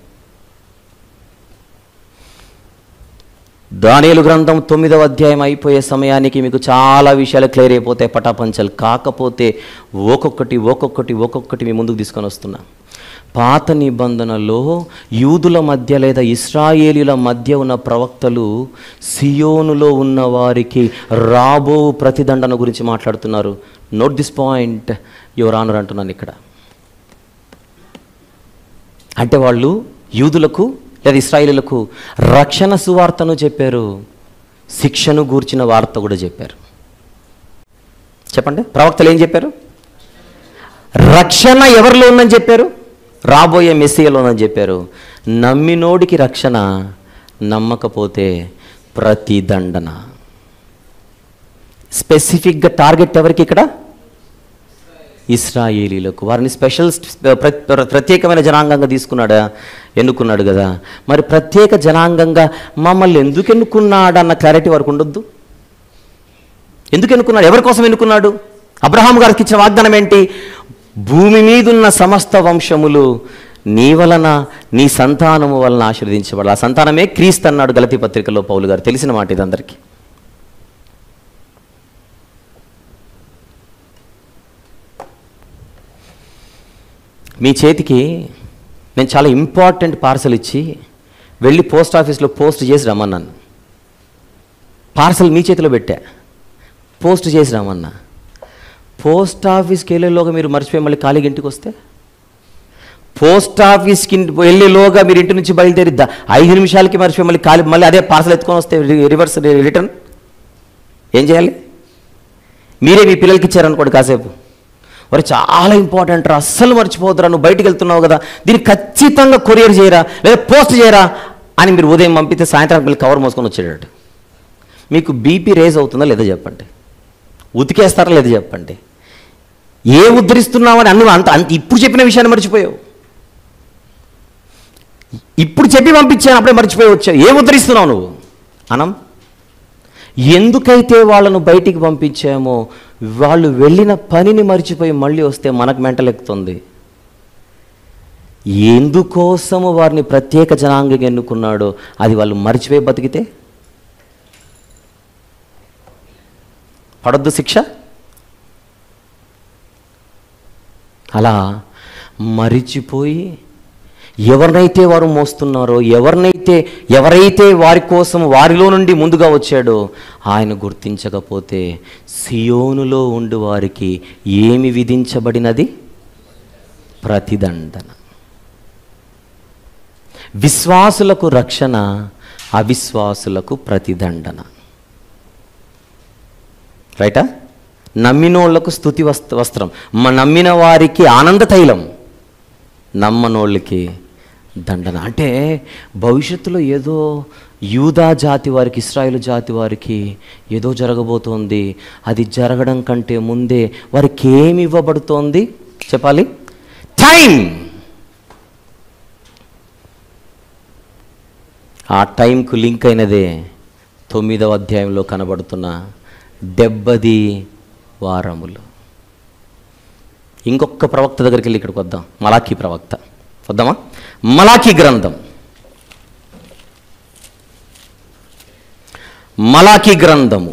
దానియలు గ్రంథం తొమ్మిదవ అధ్యాయం అయిపోయే సమయానికి మీకు చాలా విషయాలు క్లియర్ అయిపోతాయి పటాపంచలు కాకపోతే ఒక్కొక్కటి ఒక్కొక్కటి ఒక్కొక్కటి మీ ముందుకు తీసుకొని వస్తున్నా పాత నిబంధనలో యూదుల మధ్య లేదా ఇస్రాయేలీల మధ్య ఉన్న ప్రవక్తలు సియోనులో ఉన్న వారికి రాబో ప్రతిదండన గురించి మాట్లాడుతున్నారు note this point your honour అంటున్నాను ఇక్కడ అంటే వాళ్ళు యూదులకు లేదా ఇస్రాయేలులకు రక్షణ సువార్తను చెప్పారు శిక్షను గూర్చిన వార్త కూడా చెప్పారు చెప్పండి ప్రవక్తలు ఏం చెప్పారు రక్షణ ఎవరిలో ఉందని చెప్పారు రాబోయే మెస్సియలో ఉందని చెప్పారు నమ్మినోడికి రక్షణ నమ్మకపోతే ప్రతిదండన స్పెసిఫిక్గా టార్గెట్ ఎవరికి ఇక్కడ ఇస్రాయేలీలకు వారిని స్పెషల్ ప్ర- ప్ర- ప్రత్యేకమైన జనాంగంగా తీసుకున్నాడా ఎన్నుకున్నాడు కదా మరి ప్రత్యేక జనాంగంగా మమ్మల్ని ఎందుకు ఎన్నుకున్నాడు అన్న క్లారిటీ వారికి ఉండొద్దు ఎందుకు ఎన్నుకున్నాడు ఎవరి కోసం ఎన్నుకున్నాడు అబ్రహాం గారికి ఇచ్చిన వాగ్దానం ఏంటి భూమి మీదున్న సమస్త వంశములు నీ వలన నీ సంతానము వలన ఆశీర్వదించబడాలి ఆ సంతానమే క్రీస్తు అన్నాడు గలతి పత్రికలో పౌలు గారు తెలిసిన మాట ఇది అందరికీ మీ చేతికి నేను చాలా ఇంపార్టెంట్ పార్సల్ ఇచ్చి వెళ్ళి పోస్ట్ ఆఫీస్లో పోస్ట్ చేసి రమ్మన్నాను పార్సల్ మీ చేతిలో పెట్టా పోస్ట్ చేసినామన్నా పోస్ట్ ఆఫీస్కి వెళ్ళేలోగా మీరు మర్చిపోయి మళ్ళీ ఖాళీగా ఇంటికి వస్తే పోస్ట్ ఆఫీస్కి ఇంటి- వెళ్ళేలోగా మీరు ఇంటి నుంచి బయలుదేరి ద- ఐదు నిమిషాలకి మర్చిపోయి మళ్ళీ ఖాళీ మళ్ళీ అదే పార్సల్ ఎత్తుకొని వస్తే రి- రివర్స్ రి- రిటర్న్ ఏం చేయాలి మీరే మీ పిల్లలకి ఇచ్చారనుకోండి కాసేపు మరి చాలా ఇంపార్టెంట్ రా అస్సలు మర్చిపోతురా నువ్వు బయటికి వెళ్తున్నావు కదా దీన్ని ఖచ్చితంగా కొరియర్ చేయరా లేదా పోస్ట్ చేయరా అని మీరు ఉదయం పంపితే సాయంత్రం మళ్ళీ కవర్ మోసుకొని వచ్చేటట్టు మీకు బీపీ రేజ్ అవుతుందా లేదా చెప్పండి ఉతికేస్తారా లేదా చెప్పండి ఏ ఉద్ధరిస్తున్నామని అన్ను అంత అంత ఇప్పుడు చెప్పిన విషయాన్ని మర్చిపోయావు ఇప్పుడు చెప్పి పంపించాను అప్పుడే మర్చిపోయి వచ్చావు ఏ ఉద్ధరిస్తున్నావు నువ్వు అనం ఎందుకైతే వాళ్ళను బయటికి పంపించామో వాళ్ళు వెళ్ళిన పనిని మర్చిపోయి మళ్ళీ వస్తే మనకు మెంటల్ ఎక్కుతుంది ఎందుకోసము వారిని ప్రత్యేక జనాంగంగా ఎన్నుకున్నాడో అది వాళ్ళు మర్చిపోయి బతికితే పడొద్దు శిక్ష అలా మరిచిపోయి ఎవరినైతే వారు మోస్తున్నారో ఎవరినైతే ఎవరైతే వారి కోసం వారిలో నుండి ముందుగా వచ్చాడో ఆయన గుర్తించకపోతే సియోనులో ఉండి వారికి ఏమి విధించబడినది ప్రతిదండన విశ్వాసులకు రక్షణ అవిశ్వాసులకు ప్రతిదండన రైటా నమ్మినోళ్లకు స్థుతి వస్త్ర వస్త్రం మ నమ్మిన వారికి ఆనంద తైలం నమ్మనోళ్ళకి దండన అంటే భవిష్యత్తులో ఏదో యూదా జాతి వారికి ఇస్రాయేల్ జాతి వారికి ఏదో జరగబోతోంది అది జరగడం కంటే ముందే వారికి ఏమి ఇవ్వబడుతోంది చెప్పాలి టైం ఆ టైంకు లింక్ అయినదే తొమ్మిదవ అధ్యాయంలో కనబడుతున్న డెబ్బది వారములు ఇంకొక ప్రవక్త దగ్గరికి వెళ్ళి ఇక్కడికి వద్దాం మలాఖీ ప్రవక్త వద్దామా మలాఖీ గ్రంథం మలాఖీ గ్రంథము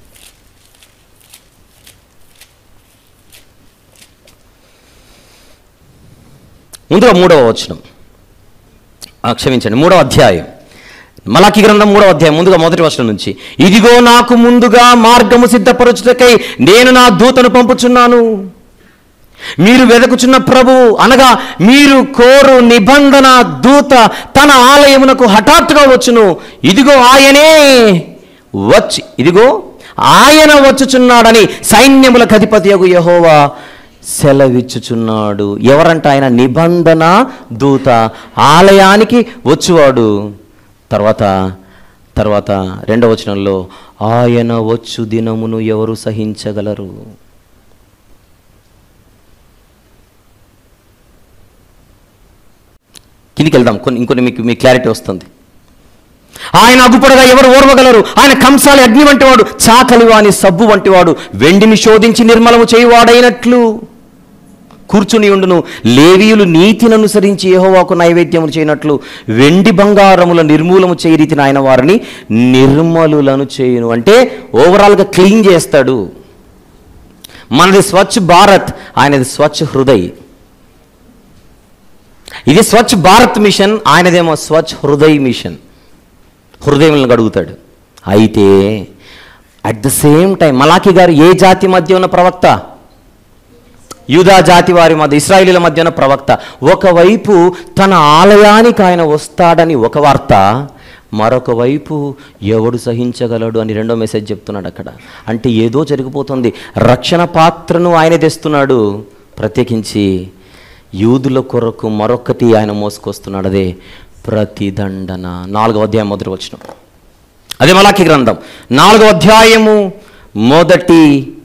ముందుగా మూడవ వచనం ఆ, క్షమించండి మూడవ అధ్యాయం మలాకి గ్రంథం మూడవ అధ్యాయం ముందుగా మొదటి వచనం నుంచి ఇదిగో నాకు ముందుగా మార్గము సిద్ధపరచుటకై నేను నా దూతను పంపుచున్నాను మీరు వెదకుచున్న ప్రభు అనగా మీరు కోరు నిబంధన దూత తన ఆలయమునకు హఠాత్తుగా వచ్చును ఇదిగో ఆయనే వచ్చి ఇదిగో ఆయన వచ్చుచున్నాడని సైన్యములకు అధిపతి యగు యహోవా సెలవిచ్చుచున్నాడు ఎవరంట ఆయన నిబంధన దూత ఆలయానికి వచ్చువాడు తర్వాత తర్వాత రెండవ వచనంలో ఆయన వచ్చు దినమును ఎవరు సహించగలరు కిందికి వెళ్దాం కొన్ని ఇంకొన్ని మీకు మీ క్లారిటీ వస్తుంది ఆయన అగుపడగా ఎవరు ఓర్వగలరు ఆయన కంసాలి అగ్ని వంటివాడు చాకలి వాని సబ్బు వంటివాడు వెండిని శోధించి నిర్మలము చేయువాడైనట్లు కూర్చుని ఉండును లేవీయులు నీతిని అనుసరించి యెహోవాకు నైవేద్యము చేయనట్లు వెండి బంగారముల నిర్మూలము చేయి రీతిని ఆయన వారిని నిర్మలులను చేయును అంటే ఓవరాల్గా క్లీన్ చేస్తాడు మనది స్వచ్ఛ భారత్ ఆయనది స్వచ్ఛ హృదయ్ ఇది స్వచ్ఛ భారత్ మిషన్ ఆయనదేమో స్వచ్ఛ హృదయ్ మిషన్ హృదయంలో అడుగుతాడు అయితే అట్ ద సేమ్ టైం మలాకి గారు ఏ జాతి మధ్య ఉన్న ప్రవక్త యూదా జాతి వారి మధ్య ఇస్రాయిలీల మధ్య ఉన్న ప్రవక్త ఒకవైపు తన ఆలయానికి ఆయన వస్తాడని ఒక వార్త మరొక వైపు ఎవడు సహించగలడు అని రెండో మెసేజ్ చెప్తున్నాడు అక్కడ అంటే ఏదో జరిగిపోతుంది రక్షణ పాత్రను ఆయన తెస్తున్నాడు ప్రత్యేకించి యూదుల కొరకు మరొకటి ఆయన మోసుకొస్తున్నాడు అదే ప్రతిదండన నాలుగవ అధ్యాయం మొదటి వచ్చిన అదే మలాకి గ్రంథం నాలుగవ అధ్యాయము మొదటి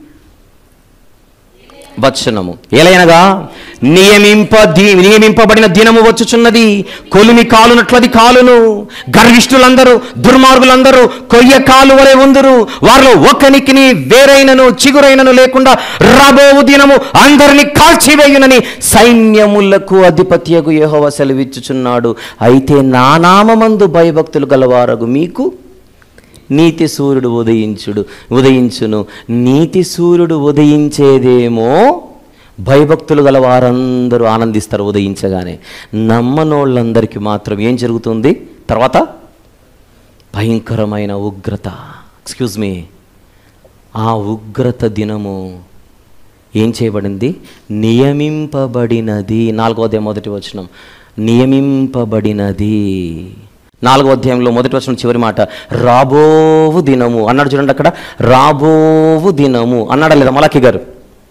వచనము ఎలయనగా నియమింప ది- నియమింపబడిన దినము వచ్చుచున్నది కొలిమి కాలునట్లది కాలును గర్విష్ఠులందరూ దుర్మార్గులందరూ కొయ్య కాలు వలె ఉందురు వారిలో ఒక్కనికిని వేరైనను చిగురైనను లేకుండా రాబోవు దినము అందరిని కాల్చివేయునని సైన్యములకు అధిపత్యకు యెహోవా సెలవిచ్చుచున్నాడు అయితే నా నామమందు భయభక్తులు గలవారగు మీకు నీతి సూర్యుడు ఉదయించుడు ఉదయించును నీతి సూర్యుడు ఉదయించేదేమో భయభక్తులు గల వారందరూ ఆనందిస్తారు ఉదయించగానే నమ్మనోళ్ళందరికీ మాత్రం ఏం జరుగుతుంది తర్వాత భయంకరమైన ఉగ్రత ఎక్స్క్యూజ్ మీ ఆ ఉగ్రత దినము ఏం చేయబడింది నియమింపబడినది నాలుగో అధ్యాయం మొదటి వచనం నియమింపబడినది నాలుగో అధ్యాయంలో మొదటి వచనం చివరి మాట రాబోవు దినము అన్నాడు చూడండి అక్కడ రాబోవు దినము అన్నాడా లేదా మలాకి గారు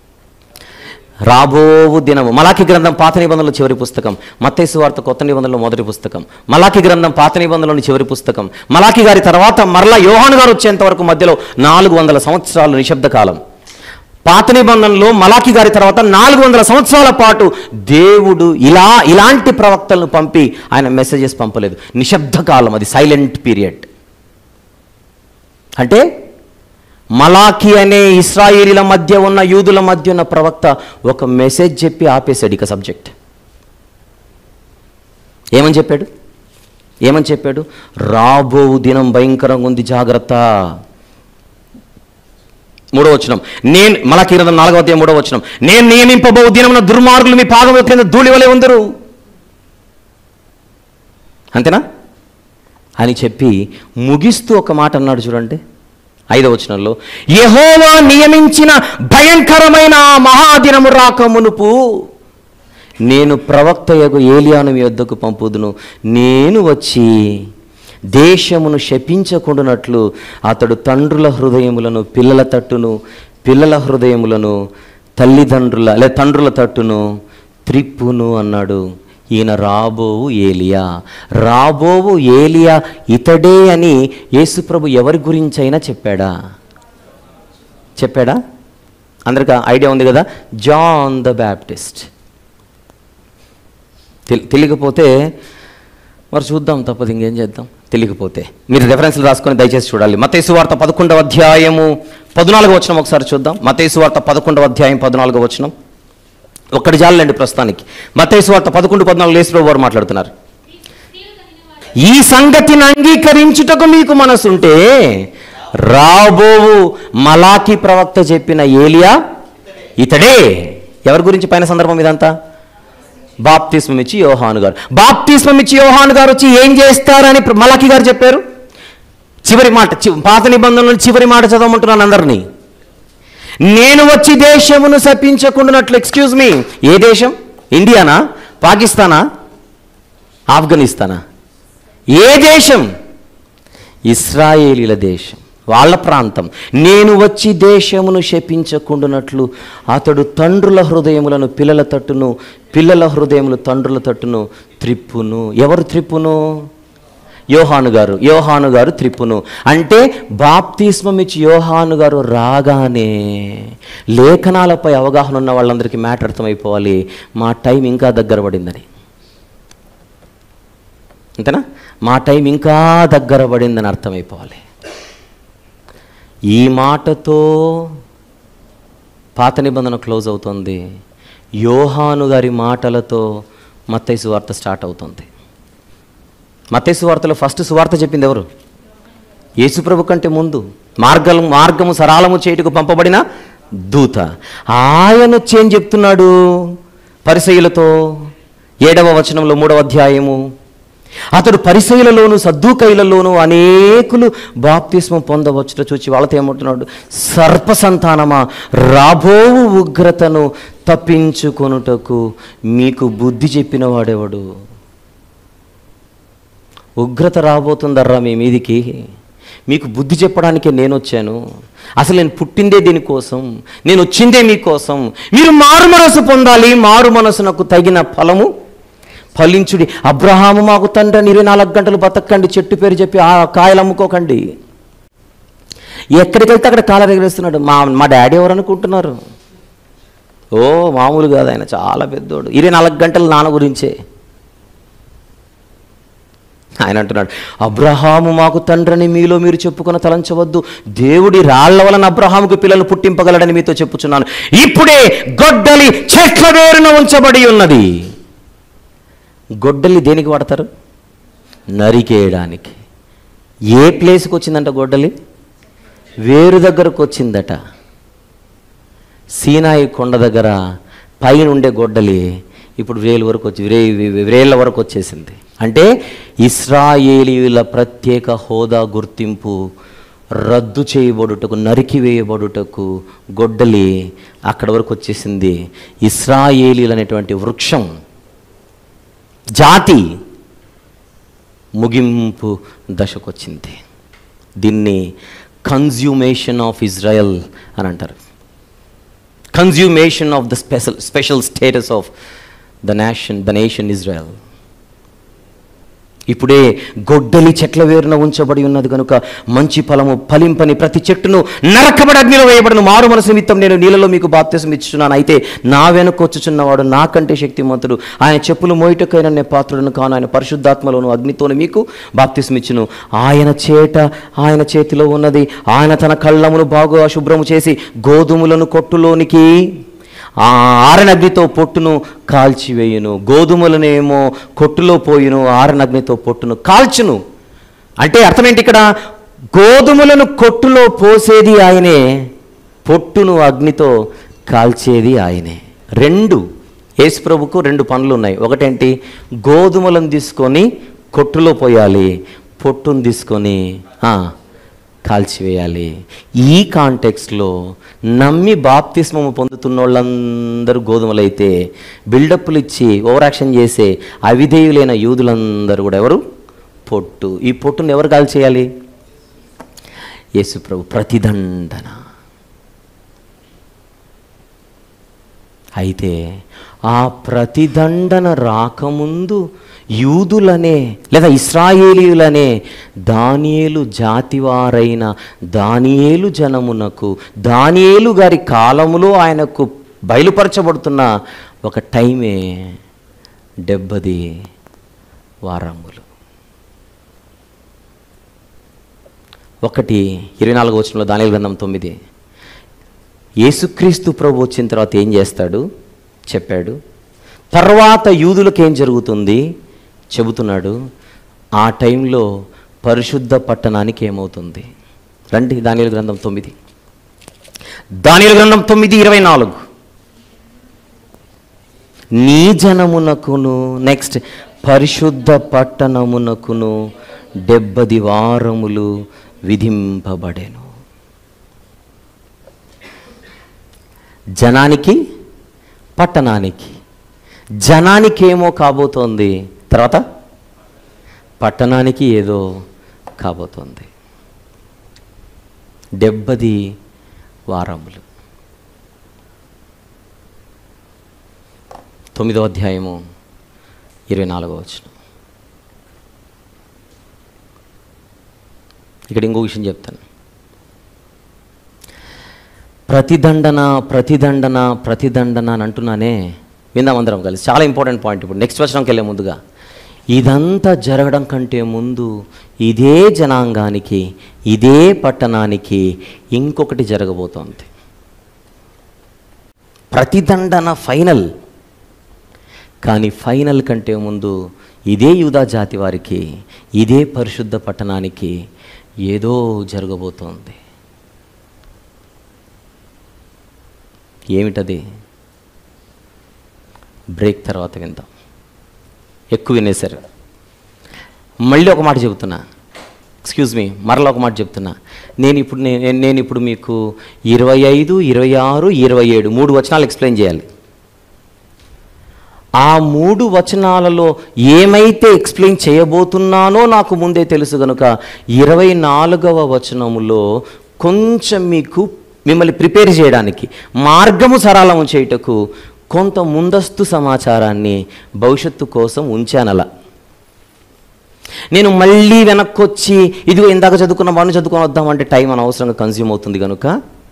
రాబోవు దినము మలాకి గ్రంథం పాత నిబంధనలో చివరి పుస్తకం మత్తైసు వార్త కొత్త నిబంధనలో మొదటి పుస్తకం మలాకి గ్రంథం పాత నిబంధనలోని చివరి పుస్తకం మలాకి గారి తర్వాత మరలా యోహాను గారు వచ్చేంత వరకు మధ్యలో నాలుగు వందల సంవత్సరాలు నిశ్శబ్ద కాలం పాత నిబంధనలో మలాకి గారి తర్వాత నాలుగు వందల సంవత్సరాల పాటు దేవుడు ఇలా ఇలాంటి ప్రవక్తలను పంపి ఆయన మెసేజెస్ పంపలేదు నిశ్శబ్ద కాలం అది సైలెంట్ పీరియడ్ అంటే మలాకి అనే ఇస్రాయేలీల మధ్య ఉన్న యూదుల మధ్య ఉన్న ప్రవక్త ఒక మెసేజ్ చెప్పి ఆపేశాడు ఇక సబ్జెక్ట్ ఏమని చెప్పాడు ఏమని చెప్పాడు రాబో దినం భయంకరంగా ఉంది జాగ్రత్త మూడో వచనం నేను మలాకి గ్రంథం నాలుగో అధ్యాయం మూడో వచనం నేను నియమింపబో దినమున దుర్మార్గులు మీ పాదముల క్రింద ధూళి వలె ఉందరు అంతేనా అని చెప్పి ముగిస్తూ ఒక మాట అన్నాడు చూడండి ఐదవ వచనంలో యెహోవా నియమించిన భయంకరమైన ఆ మహాదినము రాక మునుపు నేను ప్రవక్తయగు ఏలియాను మీ వద్దకు పంపుదును నేను వచ్చి దేశమును శపించకుండానట్లు అతడు తండ్రుల హృదయములను పిల్లల తట్టును పిల్లల హృదయములను తల్లిదండ్రుల లే తండ్రుల తట్టును త్రిప్పును అన్నాడు ఈయన రాబోవు ఏలియా రాబోవు ఏలియా ఇతడే అని యేసుప్రభు ఎవరి గురించైనా చెప్పాడా చెప్పాడా అందరికీ ఐడియా ఉంది కదా జాన్ ద బ్యాప్టిస్ట్ తెలి- తెలియకపోతే మరి చూద్దాం తప్పదు ఇంకేం చేద్దాం తెలియకపోతే మీరు రెఫరెన్స్లు రాసుకొని దయచేసి చూడాలి మతేసు వార్త పదకొండవ అధ్యాయము పద్నాలుగో వచనం ఒకసారి చూద్దాం మతేసు వార్త పదకొండవ అధ్యాయం పద్నాలుగో వచనం ఒక్కటి జాలండి ప్రస్తుతానికి మతేసు వార్త పదకొండు పద్నాలుగు లేసు వారు మాట్లాడుతున్నారు ఈ సంగతిని అంగీకరించుటకు మీకు మనసుంటే రాబోవు మలాకి ప్రవక్త చెప్పిన ఏలియా ఇతడే ఎవరి గురించి పైన సందర్భం ఇదంతా బాప్తిస్మం ఇచ్చి యోహాను గారు బాప్తిస్మం ఇచ్చి యోహాను గారు వచ్చి ఏం చేస్తారని ప్ర- మలాకి గారు చెప్పారు చివరి మాట చి- పాత నిబంధనలు చివరి మాట చదవమంటున్నాను అందరినీ నేను వచ్చి దేశమును శపించకుండానట్లు ఎక్స్క్యూజ్ మీ ఏ దేశం ఇండియానా పాకిస్తానా ఆఫ్ఘనిస్తానా ఏ దేశం ఇస్రాయేలీల దేశం వాళ్ళ ప్రాంతం నేను వచ్చి దేశమును శపించకుండానట్లు అతడు తండ్రుల హృదయములను పిల్లల తట్టును పిల్లల హృదయములు తండ్రుల తట్టును త్రిప్పును ఎవరు త్రిప్పును యోహాను గారు యోహాను గారు త్రిప్పును అంటే బాప్తిస్మం ఇచ్చి యోహాను గారు రాగానే లేఖనాలపై అవగాహన ఉన్న వాళ్ళందరికీ మ్యాటర్ అర్థమైపోవాలి మా టైం ఇంకా దగ్గర పడిందని అంతేనా మా టైం ఇంకా దగ్గర పడిందని అర్థమైపోవాలి ఈ మాటతో పాత నిబంధన క్లోజ్ అవుతుంది యోహాను గారి మాటలతో మత్తయి సువార్త స్టార్ట్ అవుతుంది మత్తయి సువార్తలో ఫస్ట్ సువార్త చెప్పింది ఎవరు యేసుప్రభు కంటే ముందు మార్గం మార్గము సరాలము చేయుటకు పంపబడిన దూత ఆయన వచ్చి ఏం చెప్తున్నాడు పరిసయులతో ఏడవ వచనంలో మూడవ అధ్యాయము అతడు పరిసయులలోను సద్దుకైలలోను అనేకులు బాప్తిస్మం పొందవచ్చుట చూచి వాళ్ళతో ఏమంటున్నాడు సర్ప సంతానమా రాబోవు ఉగ్రతను తప్పించుకొనుటకు మీకు బుద్ధి చెప్పిన వాడెవడు ఉగ్రత రాబోతుందర్రా మీ మీదికి మీకు బుద్ధి చెప్పడానికే నేను వచ్చాను అసలు నేను పుట్టిందే దీనికోసం నేను వచ్చిందే మీకోసం మీరు మారు మనసు పొందాలి మారు మనసునకు తగిన ఫలము ఫలించుడి అబ్రహాము మాకు తండ్రి అని ఇరవై నాలుగు గంటలు బతకండి చెట్టు పేరు చెప్పి ఆ కాయలు అమ్ముకోకండి ఎక్కడికి వెళ్తే అక్కడ కాలర్ ఎగరేస్తున్నాడు మా మా డాడీ ఎవరు అనుకుంటున్నారు ఓ మామూలు కాదు ఆయన చాలా పెద్దోడు ఇరవై నాలుగు గంటలు నాన్న గురించే ఆయన అంటున్నాడు అబ్రహాము మాకు తండ్రిని మీలో మీరు చెప్పుకున్న తలంచవద్దు దేవుడి రాళ్ల వలన అబ్రహాముకు పిల్లలు పుట్టింపగలడని మీతో చెప్పుచున్నాను ఇప్పుడే గొడ్డలి చెట్ల వేరున ఉంచబడి ఉన్నది గొడ్డలి దేనికి వాడతారు నరికేయడానికి ఏ ప్లేస్కి వచ్చిందంట గొడ్డలి వేరు దగ్గరకు వచ్చిందట సీనాయి కొండ దగ్గర పైన ఉండే గొడ్డలి ఇప్పుడు వేలు వరకు వచ్చి వ్రే వ్రేళ్ళ వరకు వచ్చేసింది అంటే ఇస్రాయేలీల ప్రత్యేక హోదా గుర్తింపు రద్దు చేయబడుటకు నరికివేయబడుటకు గొడ్డలి అక్కడ వరకు వచ్చేసింది ఇస్రాయేలీలు అనేటువంటి వృక్షం జాతి ముగింపు దశకొచ్చింది దీన్ని కన్జ్యూమేషన్ ఆఫ్ ఇజ్రాయెల్ అని అంటారు consummation of the special special status of the nation the nation Israel ఇప్పుడే గొడ్డలి చెట్ల వేరున ఉంచబడి ఉన్నది కనుక మంచి ఫలము ఫలింపని ప్రతి చెట్టును నరకబడి అగ్నిలో వేయబడిన మారు మనసు నిమిత్తం నేను నీళ్ళలో మీకు బాప్తిసం ఇచ్చుచున్నాను అయితే నా వెనక వచ్చుచున్నవాడు నాకంటే శక్తిమంతుడు ఆయన చెప్పులు మోయిటకైన నే పాత్రులను కాను ఆయన పరిశుద్ధాత్మలోను అగ్నితోను మీకు బాప్తిసం ఇచ్చును ఆయన చేట ఆయన చేతిలో ఉన్నది ఆయన తన కళ్ళమును బాగా శుభ్రము చేసి గోధుమలను కొట్టులోనికి ఆ ఆరనగ్నితో పొట్టును కాల్చివేయును గోధుమలనేమో కొట్టులో పోయిను ఆరనగ్నితో పొట్టును కాల్చును అంటే అర్థం ఏంటి ఇక్కడ గోధుమలను కొట్టులో పోసేది ఆయనే పొట్టును అగ్నితో కాల్చేది ఆయనే రెండు యేసుప్రభుకు రెండు పనులు ఉన్నాయి ఒకటేంటి గోధుమలను తీసుకొని కొట్టులో పోయాలి పొట్టును తీసుకొని ఆ, కాల్చివేయాలి ఈ కాంటెక్స్లో నమ్మి బాప్తిస్మము పొందుతున్న వాళ్ళందరూ గోధుమలైతే బిల్డప్లు ఇచ్చి ఓవర్ యాక్షన్ చేసే అవిధేయులైన యూదులందరూ కూడా ఎవరు పొట్టు ఈ పొట్టును ఎవరు కాల్చేయాలి యేసుప్రభు ప్రతిదండన అయితే ఆ ప్రతిదండన రాకముందు యూదులనే లేదా ఇస్రాయేలీయులనే దానియేలు జాతివారైన దానియేలు జనమునకు దానియేలు గారి కాలములో ఆయనకు బయలుపరచబడుతున్న ఒక టైమే డెబ్బది వారములు ఒకటి ఇరవై నాలుగు వచనంలో దానియేలు గ్రంథం తొమ్మిది యేసుక్రీస్తు ప్రభు వచ్చిన తర్వాత ఏం చేస్తాడు చెప్పాడు తర్వాత యూదులకు ఏం జరుగుతుంది చెబుతున్నాడు ఆ టైంలో పరిశుద్ధ పట్టణానికి ఏమవుతుంది రండి దానియలు గ్రంథం తొమ్మిది దానియలు గ్రంథం తొమ్మిది ఇరవై నాలుగు నీ జనమునకును నెక్స్ట్ పరిశుద్ధ పట్టణమునకును డెబ్బది వారములు విధింపబడెను జనానికి పట్టణానికి జనానికి ఏమో కాబోతోంది తర్వాత పట్టణానికి ఏదో కాబోతోంది డెబ్బది వారములు తొమ్మిదో అధ్యాయము ఇరవై నాలుగో వచ్చిన ఇక్కడ ఇంకో విషయం చెప్తాను ప్రతిదండన ప్రతిదండన ప్రతిదండన అని అంటున్నానే విందాం అందరం కలిసి చాలా ఇంపార్టెంట్ పాయింట్ ఇప్పుడు నెక్స్ట్ వచనంకి వెళ్ళే ముందుగా ఇదంతా జరగడం కంటే ముందు ఇదే జనాంగానికి ఇదే పట్టణానికి ఇంకొకటి జరగబోతోంది ప్రతిదండన ఫైనల్ కానీ ఫైనల్ కంటే ముందు ఇదే యూదా జాతి వారికి ఇదే పరిశుద్ధ పట్టణానికి ఏదో జరగబోతోంది ఏమిటది బ్రేక్ తర్వాత విందాం ఎక్కువ వినేశారు మళ్ళీ ఒక మాట చెబుతున్నా ఎక్స్క్యూజ్ మీ మరలా ఒక మాట చెప్తున్నా నేను ఇప్పుడు నే- నేను ఇప్పుడు మీకు ఇరవై ఐదు ఇరవై ఆరు ఇరవై ఏడు మూడు వచనాలు ఎక్స్ప్లెయిన్ చేయాలి ఆ మూడు వచనాలలో ఏమైతే ఎక్స్ప్లెయిన్ చేయబోతున్నానో నాకు ముందే తెలుసు కనుక ఇరవై నాలుగవ వచనములో కొంచెం మీకు మిమ్మల్ని ప్రిపేర్ చేయడానికి మార్గము సరళము చేయుటకు కొంత ముందస్తు సమాచారాన్ని భవిష్యత్తు కోసం ఉంచానలా నేను మళ్ళీ వెనక్కి వచ్చి ఇదిగో ఇందాక చదువుకున్న వాడిని చదువుకొని వద్దామంటే టైం అనవసరంగా కన్జ్యూమ్ అవుతుంది కనుక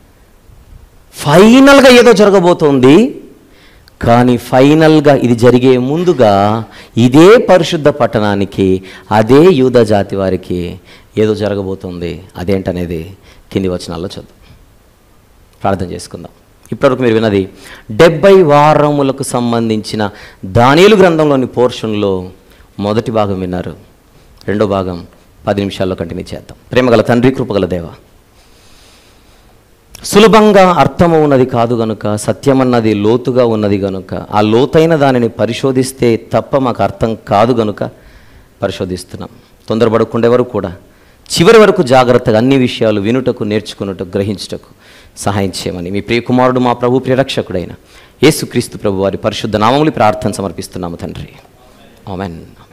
ఫైనల్గా ఏదో జరగబోతోంది కానీ ఫైనల్గా ఇది జరిగే ముందుగా ఇదే పరిశుద్ధ పట్టణానికి అదే యూద జాతి వారికి ఏదో జరగబోతుంది అదేంటనేది కింది వచనాల్లో చదువు ప్రార్థన చేసుకుందాం ఇప్పటివరకు మీరు విన్నది డెబ్బై వారములకు సంబంధించిన దానియలు గ్రంథంలోని పోర్షన్లో మొదటి భాగం విన్నారు రెండో భాగం పది నిమిషాల్లో కంటిన్యూ చేద్దాం ప్రేమగల తండ్రి కృపగల దేవ సులభంగా అర్థము ఉన్నది కాదు గనుక సత్యమన్నది లోతుగా ఉన్నది గనుక ఆ లోతైన దానిని పరిశోధిస్తే తప్ప మాకు అర్థం కాదు గనుక పరిశోధిస్తున్నాం తొందరపడకుండా ఎవరు కూడా చివరి వరకు జాగ్రత్తగా అన్ని విషయాలు వినుటకు నేర్చుకున్నటకు గ్రహించుటకు సహాయం చేయమని మీ ప్రియకుమారుడు మా ప్రభు ప్రియరక్షకుడైన యేసుక్రీస్తు ప్రభు వారి పరిశుద్ధ నామములు ప్రార్థన సమర్పిస్తున్నాము తండ్రి ఆమెన్